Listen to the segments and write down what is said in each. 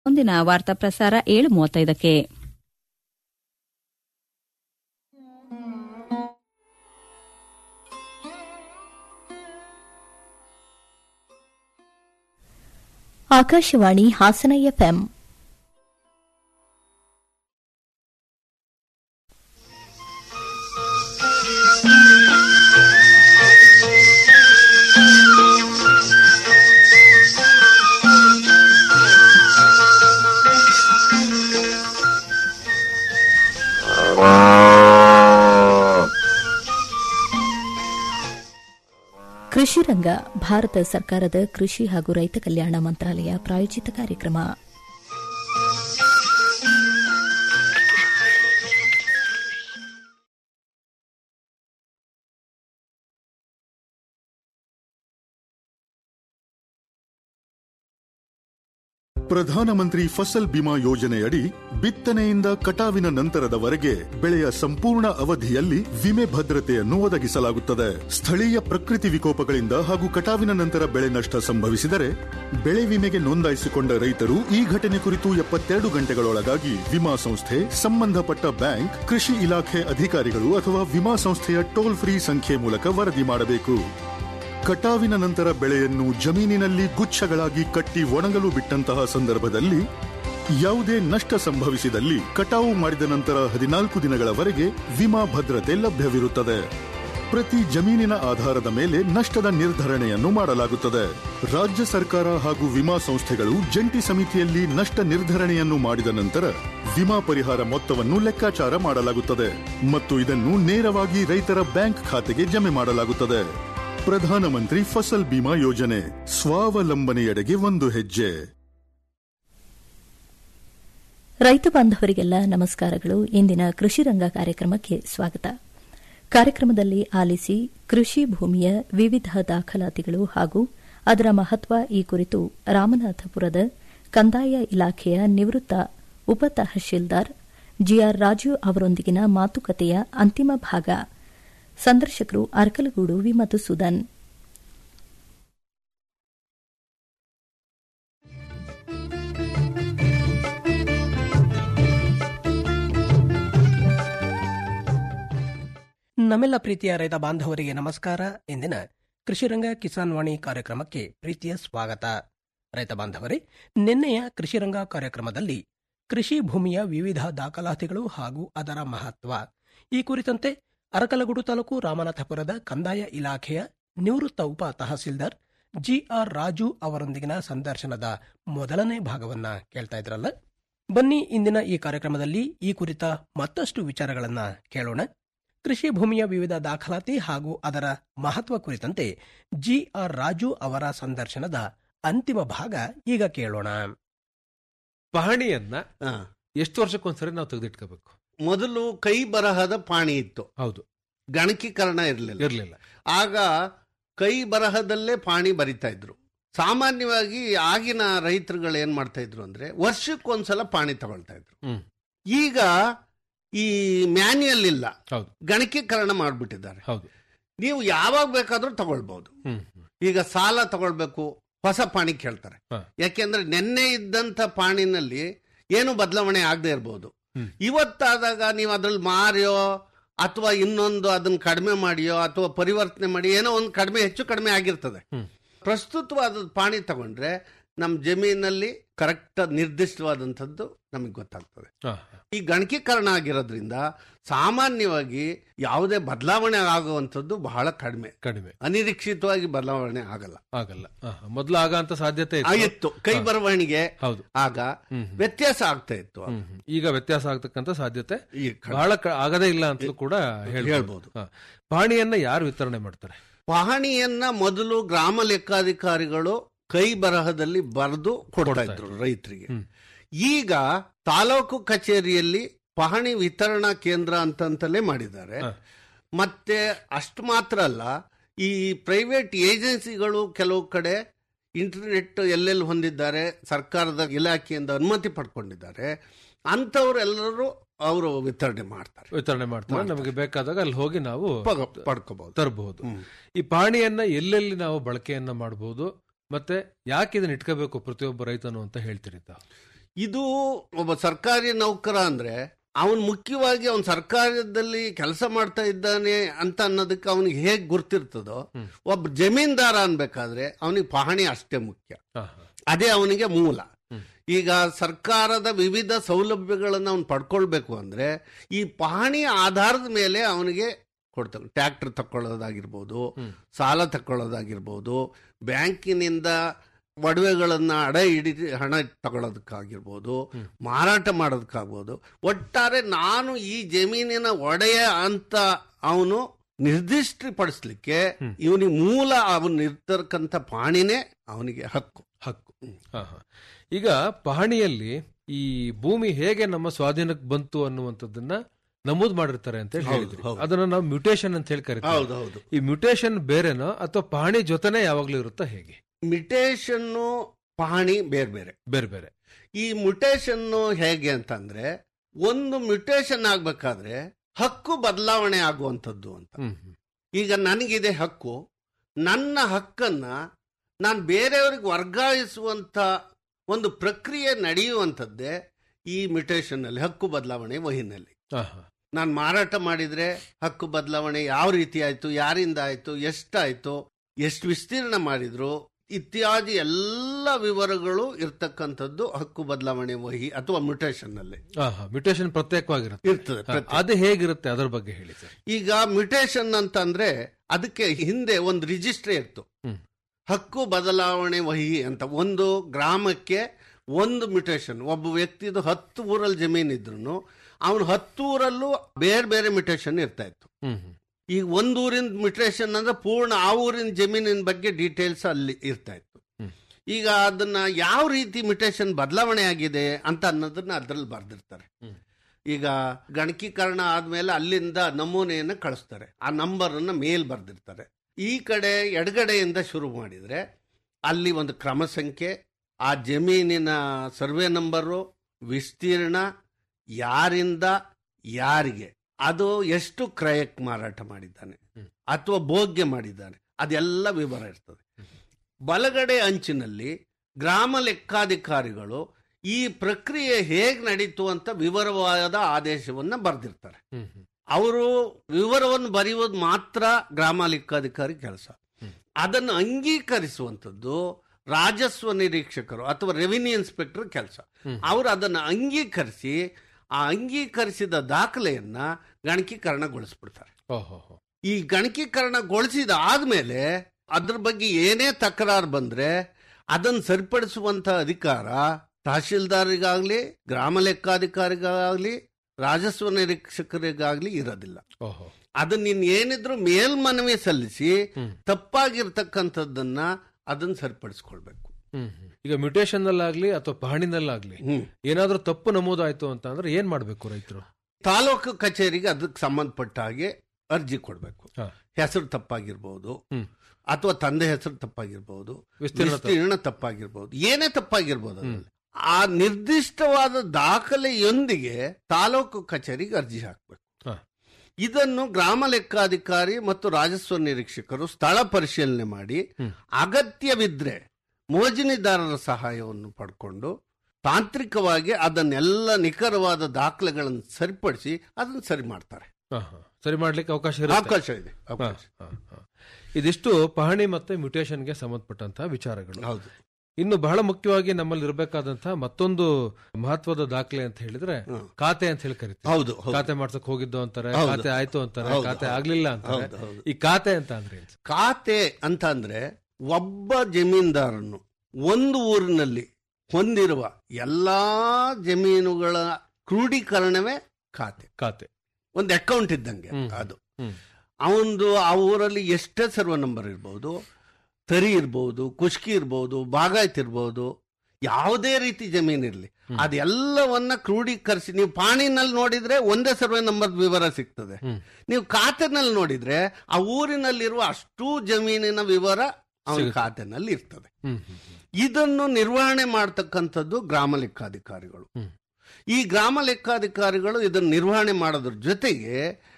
ಮುಂದಿನ ವಾರ್ತಾ ಪ್ರಸಾರ ಏಳು ಮೂವತ್ತೈದಕ್ಕೆ ಆಕಾಶವಾಣಿ ಹಾಸನ ಎಫ್ಎಂ ಕೃಷಿ ರಂಗ ಭಾರತ ಸರ್ಕಾರದ ಕೃಷಿ ಹಾಗೂ ರೈತ ಕಲ್ಯಾಣ ಮಂತ್ರಾಲಯ ಪ್ರಾಯೋಜಿತ ಕಾರ್ಯಕ್ರಮ ಪ್ರಧಾನಮಂತ್ರಿ ಫಸಲ್ ಬಿಮಾ ಯೋಜನೆಯಡಿ ಬಿತ್ತನೆಯಿಂದ ಕಟಾವಿನ ನಂತರದವರೆಗೆ ಬೆಳೆಯ ಸಂಪೂರ್ಣ ಅವಧಿಯಲ್ಲಿ ವಿಮೆ ಭದ್ರತೆಯನ್ನು ಒದಗಿಸಲಾಗುತ್ತದೆ ಸ್ಥಳೀಯ ಪ್ರಕೃತಿ ವಿಕೋಪಗಳಿಂದ ಹಾಗೂ ಕಟಾವಿನ ನಂತರ ಬೆಳೆ ನಷ್ಟ ಸಂಭವಿಸಿದರೆ ಬೆಳೆ ವಿಮೆಗೆ ನೋಂದಾಯಿಸಿಕೊಂಡ ರೈತರು ಈ ಘಟನೆ ಕುರಿತು ಎಪ್ಪತ್ತೆರಡು ಗಂಟೆಗಳೊಳಗಾಗಿ ವಿಮಾ ಸಂಸ್ಥೆ ಸಂಬಂಧಪಟ್ಟ ಬ್ಯಾಂಕ್ ಕೃಷಿ ಇಲಾಖೆ ಅಧಿಕಾರಿಗಳು ಅಥವಾ ವಿಮಾ ಸಂಸ್ಥೆಯ ಟೋಲ್ ಫ್ರೀ ಸಂಖ್ಯೆ ಮೂಲಕ ವರದಿ ಮಾಡಬೇಕು ಕಟಾವಿನ ನಂತರ ಬೆಳೆಯನ್ನು ಜಮೀನಿನಲ್ಲಿ ಗುಚ್ಛಗಳಾಗಿ ಕಟ್ಟಿ ಒಣಗಲು ಬಿಟ್ಟಂತಹ ಸಂದರ್ಭದಲ್ಲಿ ಯಾವುದೇ ನಷ್ಟ ಸಂಭವಿಸಿದಲ್ಲಿ ಕಟಾವು ಮಾಡಿದ ನಂತರ ಹದಿನಾಲ್ಕು ದಿನಗಳವರೆಗೆ ವಿಮಾ ಭದ್ರತೆ ಲಭ್ಯವಿರುತ್ತದೆ ಪ್ರತಿ ಜಮೀನಿನ ಆಧಾರದ ಮೇಲೆ ನಷ್ಟದ ನಿರ್ಧರಣೆಯನ್ನು ಮಾಡಲಾಗುತ್ತದೆ ರಾಜ್ಯ ಸರ್ಕಾರ ಹಾಗೂ ವಿಮಾ ಸಂಸ್ಥೆಗಳು ಜಂಟಿ ಸಮಿತಿಯಲ್ಲಿ ನಷ್ಟ ನಿರ್ಧರಣೆಯನ್ನು ಮಾಡಿದ ನಂತರ ವಿಮಾ ಪರಿಹಾರ ಮೊತ್ತವನ್ನು ಲೆಕ್ಕಾಚಾರ ಮಾಡಲಾಗುತ್ತದೆ ಮತ್ತು ಇದನ್ನು ನೇರವಾಗಿ ರೈತರ ಬ್ಯಾಂಕ್ ಖಾತೆಗೆ ಜಮೆ ಮಾಡಲಾಗುತ್ತದೆ ಪ್ರಧಾನಮಂತ್ರಿ ಫಸಲ್ ಬಿಮಾ ಯೋಜನೆ ಸ್ವಾವಲಂಬನೆಯೆಡೆಗೆ ಒಂದು ಹೆಜ್ಜೆ ರೈತ ಬಾಂಧವರಿಗೆಲ್ಲ ನಮಸ್ಕಾರಗಳು ಇಂದಿನ ಕೃಷಿ ರಂಗ ಕಾರ್ಯಕ್ರಮಕ್ಕೆ ಸ್ವಾಗತ ಕಾರ್ಯಕ್ರಮದಲ್ಲಿ ಆಲಿಸಿ ಕೃಷಿ ಭೂಮಿಯ ವಿವಿಧ ದಾಖಲಾತಿಗಳು ಹಾಗೂ ಅದರ ಮಹತ್ವ ಈ ಕುರಿತು ರಾಮನಾಥಪುರದ ಕಂದಾಯ ಇಲಾಖೆಯ ನಿವೃತ್ತ ಉಪ ತಹಶೀಲ್ದಾರ್ ಜಿಆರ್ ರಾಜು ಅವರೊಂದಿಗಿನ ಮಾತುಕತೆಯ ಅಂತಿಮ ಭಾಗ ಸಂದರ್ಶಕರು ಅರ್ಕಲಗೂಡು ವಿ ಮಧುಸೂದನ್ ನಮ್ಮೆಲ್ಲ ಪ್ರೀತಿಯ ರೈತ ಬಾಂಧವರಿಗೆ ನಮಸ್ಕಾರ ಇಂದಿನ ಕೃಷಿರಂಗ ಕಿಸಾನ್ ವಾಣಿ ಕಾರ್ಯಕ್ರಮಕ್ಕೆ ಪ್ರೀತಿಯ ಸ್ವಾಗತ ರೈತ ಬಾಂಧವರೇ ನಿನ್ನೆಯ ಕೃಷಿರಂಗ ಕಾರ್ಯಕ್ರಮದಲ್ಲಿ ಕೃಷಿ ಭೂಮಿಯ ವಿವಿಧ ದಾಖಲಾತಿಗಳು ಹಾಗೂ ಅದರ ಮಹತ್ವ ಈ ಕುರಿತಂತೆ ಅರಕಲಗೂಡು ತಾಲೂಕು ರಾಮನಾಥಪುರದ ಕಂದಾಯ ಇಲಾಖೆಯ ನಿವೃತ್ತ ಉಪ ತಹಸೀಲ್ದಾರ್ ಜಿಆರ್ ರಾಜು ಅವರೊಂದಿಗಿನ ಸಂದರ್ಶನದ ಮೊದಲನೇ ಭಾಗವನ್ನ ಕೇಳ್ತಾ ಇದ್ರಲ್ಲ ಬನ್ನಿ ಇಂದಿನ ಈ ಕಾರ್ಯಕ್ರಮದಲ್ಲಿ ಈ ಕುರಿತ ಮತ್ತಷ್ಟು ವಿಚಾರಗಳನ್ನ ಕೇಳೋಣ ಕೃಷಿ ಭೂಮಿಯ ವಿವಿಧ ದಾಖಲಾತಿ ಹಾಗೂ ಅದರ ಮಹತ್ವ ಕುರಿತಂತೆ ಜಿಆರ್ ರಾಜು ಅವರ ಸಂದರ್ಶನದ ಅಂತಿಮ ಭಾಗ ಈಗ ಕೇಳೋಣ ಪಹಣಿಯನ್ನ ಹಾ. ಎಷ್ಟು ವರ್ಷಕ್ಕೊಂದ್ಸರಿ ನಾವು ತೆಗೆದಿಟ್ಕೋಬೇಕು ಮೊದಲು ಕೈ ಬರಹದ ಪಾಣಿ ಇತ್ತು ಹೌದು ಗಣಕೀಕರಣ ಇರಲಿಲ್ಲ ಇರ್ಲಿಲ್ಲ ಆಗ ಕೈ ಬರಹದಲ್ಲೇ ಪಾಣಿ ಬರಿತಾ ಇದ್ರು ಸಾಮಾನ್ಯವಾಗಿ ಆಗಿನ ರೈತರುಗಳು ಏನ್ ಮಾಡ್ತಾ ಇದ್ರು ಅಂದ್ರೆ ವರ್ಷಕ್ಕೊಂದ್ಸಲ ಪಾಣಿ ತಗೊಳ್ತಾ ಇದ್ರು ಹ್ಮ್ ಈಗ ಈ ಮ್ಯಾನ್ಯಲ್ ಇಲ್ಲ ಹೌದು ಗಣಕೀಕರಣ ಮಾಡ್ಬಿಟ್ಟಿದ್ದಾರೆ ಹೌದು ನೀವು ಯಾವಾಗ ಬೇಕಾದ್ರೂ ತಗೊಳ್ಬಹುದು ಹ್ಮ್ ಹ್ಮ್. ಈಗ ಸಾಲ ತಗೊಳ್ಬೇಕು ಹೊಸ ಪಾಣಿ ಕೇಳ್ತಾರೆ ಹಾ. ಯಾಕೆಂದ್ರೆ ನಿನ್ನೆ ಇದ್ದಂತ ಪಾಣಿನಲ್ಲಿ ಏನು ಬದಲಾವಣೆ ಆಗದೆ ಇರಬಹುದು ಹ್ಮ್. ಇವತ್ತಾದಾಗ ನೀವು ಅದ್ರಲ್ಲಿ ಮಾರಿಯೋ ಅಥವಾ ಇನ್ನೊಂದು ಅದನ್ನ ಕಡಿಮೆ ಮಾಡಿಯೋ ಅಥವಾ ಪರಿವರ್ತನೆ ಮಾಡಿ ಏನೋ ಒಂದು ಕಡಿಮೆ ಹೆಚ್ಚು ಕಡಿಮೆ ಆಗಿರ್ತದೆ ಹ್ಮ್. ಪ್ರಸ್ತುತವಾದ ಪಾಣಿ ತಗೊಂಡ್ರೆ ನಮ್ಮ ಜಮೀನಲ್ಲಿ ಕರೆಕ್ಟ್ ನಿರ್ದಿಷ್ಟವಾದಂಥದ್ದು ನಮಗೆ ಗೊತ್ತಾಗ್ತದೆ ಹಾ, ಈ ಗಣಕೀಕರಣ ಆಗಿರೋದ್ರಿಂದ ಸಾಮಾನ್ಯವಾಗಿ ಯಾವುದೇ ಬದಲಾವಣೆ ಆಗುವಂಥದ್ದು ಬಹಳ ಕಡಿಮೆ ಕಡಿಮೆ ಅನಿರೀಕ್ಷಿತವಾಗಿ ಬದಲಾವಣೆ ಆಗಲ್ಲ ಆಗಲ್ಲ ಹಾ, ಮೊದ್ಲು ಆಗಂತ ಸಾಧ್ಯತೆ ಇತ್ತು. ಆಗಿತ್ತು ಕೈ ಬರವಣಿಗೆ ಹೌದು ಆಗ ಹ್ಮ್, ಹ್ಮ್. ವ್ಯತ್ಯಾಸ ಆಗ್ತಾ ಇತ್ತು ಹ್ಮ್, ಹ್ಮ್. ಈಗ ವ್ಯತ್ಯಾಸ ಆಗ್ತಕ್ಕಂತ ಸಾಧ್ಯತೆ ಈ ಕ- ಬಹಳ ಕ- ಆಗದೇ ಇಲ್ಲ ಅಂತಲೂ ಕೂಡ ಹೇಳ್ಬೋದು. ಹೇಳ್ಬೋದು. ಹಾ. ಪಹಣಿಯನ್ನ ಯಾರು ವಿತರಣೆ ಮಾಡ್ತಾರೆ ಪಹಣಿಯನ್ನ ಮೊದಲು ಗ್ರಾಮ ಲೆಕ್ಕಾಧಿಕಾರಿಗಳು ಕೈ ಬರಹದಲ್ಲಿ ಬರೆದು ಕೊಡ್ತಾ ಕೊಡ್ತಾ ಇದ್ರು ರೈತರಿಗೆ ಹ್ಮ್. ಈಗ ತಾಲೂಕು ಕಚೇರಿಯಲ್ಲಿ ಪಹಣಿ ವಿತರಣಾ ಕೇಂದ್ರ ಅಂತಂತಲೇ ಮಾಡಿದ್ದಾರೆ ಹ. ಮತ್ತೆ ಅಷ್ಟು ಮಾತ್ರ ಅಲ್ಲ ಈ ಪ್ರೈವೇಟ್ ಏಜೆನ್ಸಿಗಳು ಕೆಲವು ಕಡೆ ಇಂಟರ್ನೆಟ್ ಎಲ್ಲೆಲ್ಲಿ ಹೊಂದಿದ್ದಾರೆ ಸರ್ಕಾರದ ಇಲಾಖೆಯಿಂದ ಅನುಮತಿ ಪಡ್ಕೊಂಡಿದ್ದಾರೆ ಅಂಥವ್ರೆಲ್ಲರೂ ಅವರು ವಿತರಣೆ ಮಾಡ್ತಾರೆ ವಿತರಣೆ ಮಾಡ್ತಾರೆ ಮಾಡ್ತಾರೆ. ನಮಗೆ ಬೇಕಾದಾಗ ಅಲ್ಲಿ ಹೋಗಿ ನಾವು ಪಗ- ಪಡ್ಕೋಬಹುದು ತರಬಹುದು ಹ್ಮ್. ಈ ಪಹಣಿಯನ್ನ ಎಲ್ಲೆಲ್ಲಿ ನಾವು ಬಳಕೆಯನ್ನ ಮಾಡಬಹುದು ಮತ್ತೆ ಯಾಕೆ ಇದನ್ನ ಇಟ್ಕೋಬೇಕು ಪ್ರತಿಯೊಬ್ಬ ರೈತನು ಅಂತ ಹೇಳ್ತೀರಿ ತಾವು ಇದು ಒಬ್ಬ ಸರ್ಕಾರಿ ನೌಕರ ಅಂದ್ರೆ ಅವನ್ ಮುಖ್ಯವಾಗಿ ಅವನ್ ಸರ್ಕಾರದಲ್ಲಿ ಕೆಲಸ ಮಾಡ್ತಾ ಇದ್ದಾನೆ ಅಂತ ಅನ್ನೋದಕ್ಕೆ ಅವನಿಗೆ ಹೇಗ್ ಗುರ್ತಿರ್ತದೋ ಹ್ಮ್. ಒಬ್ಬ ಜಮೀನ್ದಾರ ಅನ್ಬೇಕಾದ್ರೆ ಅವನಿಗೆ ಪಹಣಿ ಅಷ್ಟೇ ಮುಖ್ಯ ಹಾ, ಹಾ. ಅದೇ ಅವನಿಗೆ ಮೂಲ ಹ್ಮ್. ಈಗ ಸರ್ಕಾರದ ವಿವಿಧ ಸೌಲಭ್ಯಗಳನ್ನು ಅವನು ಪಡ್ಕೊಳ್ಬೇಕು ಅಂದ್ರೆ ಈ ಪಹಣಿ ಆಧಾರದ ಮೇಲೆ ಅವನಿಗೆ ಕೊಡ್ತಾನೆ ಟ್ರ್ಯಾಕ್ಟರ್ ತಕ್ಕೊಳ್ಳೋದಾಗಿರ್ಬೋದು ಹ್ಮ್. ಸಾಲ ತಕ್ಕೊಳ್ಳೋದಾಗಿರ್ಬೋದು ಬ್ಯಾಂಕಿನಿಂದ ಒಡವೆಗಳನ್ನ ಅಡ ಹಿಡಿ ಹಣ ತಗೊಳ್ಳೋದಕ್ಕಾಗಿರ್ಬೋದು ಹ್ಮ್. ಮಾರಾಟ ಮಾಡೋದಕ್ಕಾಗ್ಬೋದು ಒಟ್ಟಾರೆ ನಾನು ಈ ಜಮೀನಿನ ಒಡೆಯ ಅಂತ ಅವನು ನಿರ್ದಿಷ್ಟಪಡಿಸ್ಲಿಕ್ಕೆ ಹ್ಮ್. ಇವನಿಗೆ ಮೂಲ ಅವನು ಇರ್ತಕ್ಕಂಥ ಪಾಣಿನೇ ಅವನಿಗೆ ಹಕ್ಕು ಹಕ್ಕು ಹಾ, ಹಾ. ಈಗ ಪಹಣಿಯಲ್ಲಿ ಈ ಭೂಮಿ ಹೇಗೆ ನಮ್ಮ ಸ್ವಾಧೀನಕ್ಕೆ ಬಂತು ಅನ್ನುವಂಥದ್ದನ್ನ ನಮೂದು ಮಾಡಿರ್ತಾರೆ ಅಂತ ಹೇಳಿ ಹೌದು, ಹೇಳಿದ್ರಿ ಹೌದು. ಅದನ್ನ ನಾವು ಮ್ಯೂಟೇಶನ್ ಅಂತ ಹೇಳಿ ಕರಿತೀವಿ ಹೌದು ಹೌದು ಈ ಮ್ಯೂಟೇಶನ್ ಬೇರೆನೋ ಅಥವಾ ಪಹಣಿ ಜೊತೆನೆ ಯಾವಾಗ್ಲೂ ಇರುತ್ತಾ ಹೇಗೆ ಮಿಟೇಷನ್ನು ಪಹಣಿ ಬೇರೆ ಬೇರೆ ಬೇರೆ ಬೇರೆ ಈ ಮ್ಯುಟೇಷನ್ನು ಹೇಗೆ ಅಂತಂದ್ರೆ ಒಂದು ಮ್ಯುಟೇಷನ್ ಆಗ್ಬೇಕಾದ್ರೆ ಹಕ್ಕು ಬದಲಾವಣೆ ಆಗುವಂಥದ್ದು ಅಂತ ಹ್ಮ್ ಹ್ಮ್. ಈಗ ನನಗಿದೆ ಹಕ್ಕು ನನ್ನ ಹಕ್ಕನ್ನ ನಾನು ಬೇರೆಯವ್ರಿಗೆ ವರ್ಗಾಯಿಸುವಂತ ಒಂದು ಪ್ರಕ್ರಿಯೆ ನಡೆಯುವಂಥದ್ದೇ ಈ ಮ್ಯುಟೇಷನ್ ಅಲ್ಲಿ ಹಕ್ಕು ಬದಲಾವಣೆ ವಹಿನಲ್ಲಿ ಹಾ, ಹಾ. ನಾನು ಮಾರಾಟ ಮಾಡಿದ್ರೆ ಹಕ್ಕು ಬದಲಾವಣೆ ಯಾವ ರೀತಿ ಆಯ್ತು ಯಾರಿಂದ ಆಯ್ತು ಎಷ್ಟಾಯ್ತು ಎಷ್ಟು ವಿಸ್ತೀರ್ಣ ಮಾಡಿದ್ರು ಇತ್ಯಾದಿ ಎಲ್ಲ ವಿವರಗಳು ಇರ್ತಕ್ಕಂಥದ್ದು ಹಕ್ಕು ಬದಲಾವಣೆ ವಹಿ ಅಥವಾ ಮ್ಯುಟೇಷನ್ ನಲ್ಲಿ ಹಾ, ಹಾ. ಮ್ಯೂಟೇಶನ್ ಪ್ರತ್ಯೇಕವಾಗಿರುತ್ತೆ ಇರ್ತದೆ ಹಾ, ಪ್ರತಿ- ಅದು ಹೇಗಿರುತ್ತೆ ಅದರ ಬಗ್ಗೆ ಹೇಳಿ ಸರ್ ಈಗ ಮ್ಯುಟೇಷನ್ ಅಂತಂದ್ರೆ ಅದಕ್ಕೆ ಹಿಂದೆ ಒಂದು ರಿಜಿಸ್ಟ್ರೇ ಇತ್ತು ಹ್ಮ್. ಹಕ್ಕು ಬದಲಾವಣೆ ವಹಿ ಅಂತ ಒಂದು ಗ್ರಾಮಕ್ಕೆ ಒಂದು ಮ್ಯುಟೇಷನ್ ಒಬ್ಬ ವ್ಯಕ್ತಿದು ಹತ್ತು ಊರಲ್ಲಿ ಜಮೀನ್ ಇದ್ರು ಅವನು ಹತ್ತು ಊರಲ್ಲೂ ಬೇರೆ ಬೇರೆ ಮ್ಯುಟೇಷನ್ ಇರ್ತಾ ಇತ್ತು ಹ್ಮ್ ಹ್ಮ್. ಈಗ ಒಂದು ಊರಿನ ಮ್ಯುಟೇಷನ್ ಅಂದ್ರೆ ಪೂರ್ಣ ಆ ಊರಿನ ಜಮೀನಿನ ಬಗ್ಗೆ ಡೀಟೇಲ್ಸ್ ಅಲ್ಲಿ ಇರ್ತಾ ಇತ್ತು ಹ್ಮ್. ಈಗ ಅದನ್ನ ಯಾವ ರೀತಿ ಮ್ಯುಟೇಷನ್ ಬದಲಾವಣೆ ಆಗಿದೆ ಅಂತ ಅನ್ನೋದನ್ನ ಅದ್ರಲ್ಲಿ ಬರ್ದಿರ್ತಾರೆ ಹ್ಮ್. ಈಗ ಗಣಕೀಕರಣ ಆದ್ಮೇಲೆ ಅಲ್ಲಿಂದ ನಮೂನೆಯನ್ನು ಕಳಿಸ್ತಾರೆ ಆ ನಂಬರ್ ಅನ್ನ ಮೇಲ್ ಬರ್ದಿರ್ತಾರೆ ಈ ಕಡೆ ಎಡಗಡೆಯಿಂದ ಶುರು ಮಾಡಿದ್ರೆ ಅಲ್ಲಿ ಒಂದು ಕ್ರಮ ಸಂಖ್ಯೆ ಆ ಜಮೀನಿನ ಸರ್ವೆ ನಂಬರು ವಿಸ್ತೀರ್ಣ ಯಾರಿಂದ ಯಾರಿಗೆ ಅದು ಎಷ್ಟು ಕ್ರಯಕ್ಕೆ ಮಾರಾಟ ಮಾಡಿದ್ದಾನೆ ಹ್ಮ್. ಅಥವಾ ಭೋಗ್ಯ ಮಾಡಿದ್ದಾನೆ ಅದೆಲ್ಲ ವಿವರ ಇರ್ತದೆ ಬಲಗಡೆ ಅಂಚಿನಲ್ಲಿ ಗ್ರಾಮ ಲೆಕ್ಕಾಧಿಕಾರಿಗಳು ಈ ಪ್ರಕ್ರಿಯೆ ಹೇಗೆ ನಡೀತು ಅಂತ ವಿವರವಾದ ಆದೇಶವನ್ನ ಬರೆದಿರ್ತಾರೆ ಹ್ಮ್ ಹ್ಮ್. ಅವರು ವಿವರವನ್ನು ಬರೆಯುವುದು ಮಾತ್ರ ಗ್ರಾಮ ಲೆಕ್ಕಾಧಿಕಾರಿ ಕೆಲಸ ಹ್ಮ್. ಅದನ್ನು ಅಂಗೀಕರಿಸುವಂಥದ್ದು ರಾಜಸ್ವ ನಿರೀಕ್ಷಕರು ಅಥವಾ ರೆವಿನ್ಯೂ ಇನ್ಸ್ಪೆಕ್ಟರ್ ಕೆಲಸ ಹ್ಮ್. ಅವರು ಅದನ್ನು ಅಂಗೀಕರಿಸಿ ಆ ಅಂಗೀಕರಿಸಿದ ದಾಖಲೆಯನ್ನ ಗಣಕೀಕರಣಗೊಳಿಸ್ಬಿಡ್ತಾರೆ ಓಹೋ ಹೋ. ಈ ಗಣಕೀಕರಣಗೊಳಿಸಿದ ಆದ್ಮೇಲೆ ಅದ್ರ ಬಗ್ಗೆ ಏನೇ ತಕರಾರು ಬಂದ್ರೆ ಅದನ್ನು ಸರಿಪಡಿಸುವಂತ ಅಧಿಕಾರ ತಹಶೀಲ್ದಾರಿಗಾಗ್ಲಿ ಗ್ರಾಮ ಲೆಕ್ಕಾಧಿಕಾರಿಗಾಗ್ಲಿ ರಾಜಸ್ವ ನಿರೀಕ್ಷಕರಿಗಾಗ್ಲಿ ಇರೋದಿಲ್ಲ ಓಹೋ ಅದನ್ನ ನೀನ್ ಏನಿದ್ರು ಮೇಲ್ಮನವಿ ಸಲ್ಲಿಸಿ ಹ್ಮ್. ತಪ್ಪಾಗಿರ್ತಕ್ಕಂಥದ್ದನ್ನ ಅದನ್ನ ಸರಿಪಡಿಸ್ಕೊಳ್ಬೇಕು ಹ್ಮ್ ಹ್ಮ್. ಈಗ ಮ್ಯೂಟೇಶನ್ ನಲ್ಲಾಗ್ಲಿ ಅಥವಾ ಪಹಣಿನಲ್ಲಾಗ್ಲಿ ಹ್ಮ್ ಏನಾದ್ರೂ ತಪ್ಪು ನಮೂದಾಯ್ತು ಅಂತ ಅಂದ್ರೆ ಏನ್ ಮಾಡ್ಬೇಕು ರೈತರು ತಾಲೂಕು ಕಚೇರಿಗೆ ಅದಕ್ಕೆ ಸಂಬಂಧಪಟ್ಟ ಹಾಗೆ ಅರ್ಜಿ ಕೊಡಬೇಕು ಹಾ. ಹೆಸರು ತಪ್ಪಾಗಿರ್ಬೋದು ಹ್ಮ್. ಅಥವಾ ತಂದೆ ಹೆಸರು ತಪ್ಪಾಗಿರ್ಬೋದು ವಿಸ್ತೀರ್ಣ ತಪ್ಪು. ವಿಸ್ತೀರ್ಣ ತಪ್ಪಾಗಿರ್ಬೋದು ಏನೇ ತಪ್ಪಾಗಿರ್ಬೋದು ಅದ್ರಲ್ಲಿ. ಆ ನಿರ್ದಿಷ್ಟವಾದ ದಾಖಲೆಯೊಂದಿಗೆ ತಾಲೂಕು ಕಚೇರಿಗೆ ಅರ್ಜಿ ಹಾಕಬೇಕು ಹಾ. ಇದನ್ನು ಗ್ರಾಮ ಲೆಕ್ಕಾಧಿಕಾರಿ ಮತ್ತು ರಾಜಸ್ವ ನಿರೀಕ್ಷಕರು ಸ್ಥಳ ಪರಿಶೀಲನೆ ಮಾಡಿ ಹ್ಮ್. ಅಗತ್ಯವಿದ್ರೆ ಮೋಜಣಿದಾರರ ಸಹಾಯವನ್ನು ಪಡ್ಕೊಂಡು ತಾಂತ್ರಿಕವಾಗಿ ಅದನ್ನೆಲ್ಲ ನಿಖರವಾದ ದಾಖಲೆಗಳನ್ನು ಸರಿಪಡಿಸಿ ಅದನ್ನು ಸರಿ ಮಾಡ್ತಾರೆ ಹಾ, ಹಾ. ಸರಿ ಮಾಡ್ಲಿಕ್ಕೆ ಅವಕಾಶ ಇರುತ್ತೆ ಅವಕಾಶ ಇದೆ ಹಾ, ಅವಕಾಶ ಹಾ, ಹಾ. ಇದಿಷ್ಟು ಪಹಣಿ ಮತ್ತೆ ಮ್ಯೂಟೇಶನ್ಗೆ ಸಂಬಂಧಪಟ್ಟಂತಹ ವಿಚಾರಗಳು ಹೌದು ಇನ್ನು ಬಹಳ ಮುಖ್ಯವಾಗಿ ನಮ್ಮಲ್ಲಿ ಇರಬೇಕಾದಂತಹ ಮತ್ತೊಂದು ಮಹತ್ವದ ದಾಖಲೆ ಅಂತ ಹೇಳಿದ್ರೆ ಹ್ಮ್. ಖಾತೆ ಅಂತ ಹೇಳಿ ಕರಿತೀವಿ ಹೌದು ಹೌದು ಖಾತೆ ಮಾಡ್ಸಕ್ ಹೋಗಿದ್ದು ಅಂತಾರೆ ಹೌದು. ಖಾತೆ ಆಯ್ತು ಅಂತಾರೆ ಹೌದು, ಖಾತೆ ಹೌದು. ಆಗ್ಲಿಲ್ಲ ಅಂತಾರೆ ಹೌದು, ಹೌದು. ಈ ಖಾತೆ ಅಂತ ಅಂದ್ರೆ ಏನ್? ಖಾತೆ ಅಂತ ಅಂದ್ರೆ ಒಬ್ಬ ಜಮೀನ್ದಾರನು ಒಂದು ಊರಿನಲ್ಲಿ ಹೊಂದಿರುವ ಎಲ್ಲಾ ಜಮೀನುಗಳ ಕ್ರೋಢೀಕರಣವೇ ಖಾತೆ ಖಾತೆ ಒಂದು ಅಕೌಂಟ್ ಇದ್ದಂಗೆ ಹ್ಮ್. ಅದು ಹ್ಮ್. ಅವನದು ಆ ಊರಲ್ಲಿ ಎಷ್ಟೇ ಸರ್ವ ನಂಬರ್ ಇರ್ಬೋದು ತರಿ ಇರ್ಬೋದು ಕುಷ್ಕಿ ಇರ್ಬೋದು ಬಾಗಾಯ್ತ್ ಇರ್ಬೋದು ಯಾವುದೇ ರೀತಿ ಜಮೀನಿರಲಿ ಹ್ಮ್. ಅದೆಲ್ಲವನ್ನ ಕ್ರೋಢೀಕರಿಸಿ ನೀವು ಪಾಣಿನಲ್ಲಿ ನೋಡಿದ್ರೆ ಒಂದೇ ಸರ್ವೆ ನಂಬರ್ ವಿವರ ಸಿಗ್ತದೆ ಹ್ಮ್. ನೀವು ಖಾತೆನಲ್ಲಿ ನೋಡಿದ್ರೆ ಆ ಊರಿನಲ್ಲಿರುವ ಅಷ್ಟೂ ಜಮೀನಿನ ವಿವರ ಅವನ ಸಿಗುತ್ತೆ. ಖಾತೆನಲ್ಲಿ ಇರ್ತದೆ ಹ್ಮ್, ಹ್ಮ್, ಹ್ಮ್. ಇದನ್ನು ನಿರ್ವಹಣೆ ಮಾಡ್ತಕ್ಕಂಥದ್ದು ಗ್ರಾಮ ಲೆಕ್ಕಾಧಿಕಾರಿಗಳು ಹ್ಮ್. ಈ ಗ್ರಾಮ ಲೆಕ್ಕಾಧಿಕಾರಿಗಳು ಇದನ್ನು ನಿರ್ವಹಣೆ ಮಾಡೋದ್ರ ಜೊತೆಗೆ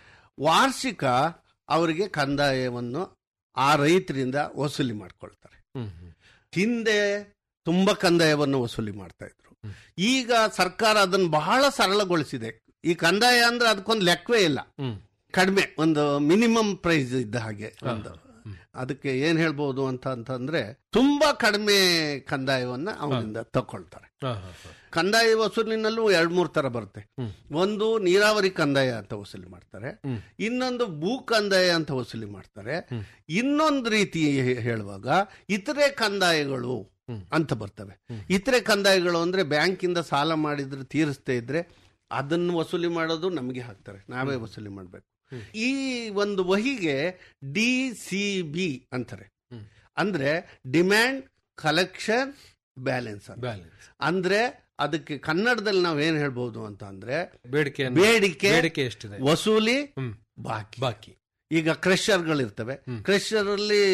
ವಾರ್ಷಿಕ ಅವರಿಗೆ ಕಂದಾಯವನ್ನು ಆ ರೈತರಿಂದ ವಸೂಲಿ ಮಾಡ್ಕೊಳ್ತಾರೆ ಹ್ಮ್, ಹ್ಮ್. ಹಿಂದೆ ತುಂಬಾ ಕಂದಾಯವನ್ನು ವಸೂಲಿ ಮಾಡ್ತಾ ಇದ್ರು ಈಗ ಸರ್ಕಾರ ಅದನ್ನು ಬಹಳ ಸರಳಗೊಳಿಸಿದೆ ಈ ಕಂದಾಯ ಅಂದ್ರೆ ಅದಕ್ಕೊಂದು ಲೆಕ್ಕವೇ ಇಲ್ಲ ಹ್ಮ್ ಕಡಿಮೆ ಒಂದು ಮಿನಿಮಮ್ ಪ್ರೈಸ್ ಇದ್ದ ಹಾಗೆ ಒಂದು ಅದಕ್ಕೆ ಏನ್ ಹೇಳ್ಬೋದು ಅಂತ ಅಂತಂದ್ರೆ ತುಂಬಾ ಕಡಿಮೆ ಕಂದಾಯವನ್ನ ಅವನಿಂದ ತಕೊಳ್ತಾರೆ ಹಾ, ಹಾ, ಹಾ. ಕಂದಾಯ ವಸೂಲಿನಲ್ಲೂ ಎರಡ್ ಮೂರ್ ತರ ಬರುತ್ತೆ ಒಂದು ನೀರಾವರಿ ಕಂದಾಯ ಅಂತ ವಸೂಲಿ ಮಾಡ್ತಾರೆ ಇನ್ನೊಂದು ಭೂ ಕಂದಾಯ ಅಂತ ವಸೂಲಿ ಮಾಡ್ತಾರೆ ಇನ್ನೊಂದು ರೀತಿ ಹೇ- ಹೇಳುವಾಗ ಇತರೆ ಕಂದಾಯಗಳು ಅಂತ ಬರ್ತವೆ ಇತರೆ ಕಂದಾಯಗಳು ಅಂದ್ರೆ ಬ್ಯಾಂಕಿಂದ ಸಾಲ ಮಾಡಿದ್ರೆ ತೀರಿಸ್ತಾ ಇದ್ರೆ ಅದನ್ನು ವಸೂಲಿ ಮಾಡೋದು ನಮಗೆ ಹಾಕ್ತಾರೆ ನಾವೇ ವಸೂಲಿ ಮಾಡಬೇಕು ಈ ಒಂದು ವಹಿಗೆ ಡಿ ಸಿ ಬಿ ಅಂತಾರೆ ಅಂದ್ರೆ ಡಿಮ್ಯಾಂಡ್ ಕಲೆಕ್ಷನ್ ಬ್ಯಾಲೆನ್ಸ್ ಅಂತ ಬ್ಯಾಲೆನ್ಸ್ ಅಂದ್ರೆ ಅದಕ್ಕೆ ಕನ್ನಡದಲ್ಲಿ ನಾವ್ ಏನ್ ಹೇಳ್ಬೋದು ಅಂತ ಅಂದ್ರೆ ಬೇಡಿಕೆ ಬೇಡಿಕೆ ಬೇಡಿಕೆ ಎಷ್ಟಿದೆ ವಸೂಲಿ ಹ್ಮ್. ಬಾಕಿ ಬಾಕಿ ಈಗ ಕ್ರೆಷರ್ಗಳಿರ್ತವೆ ಕ್ರೆಷರ್ ಅಲ್ಲಿ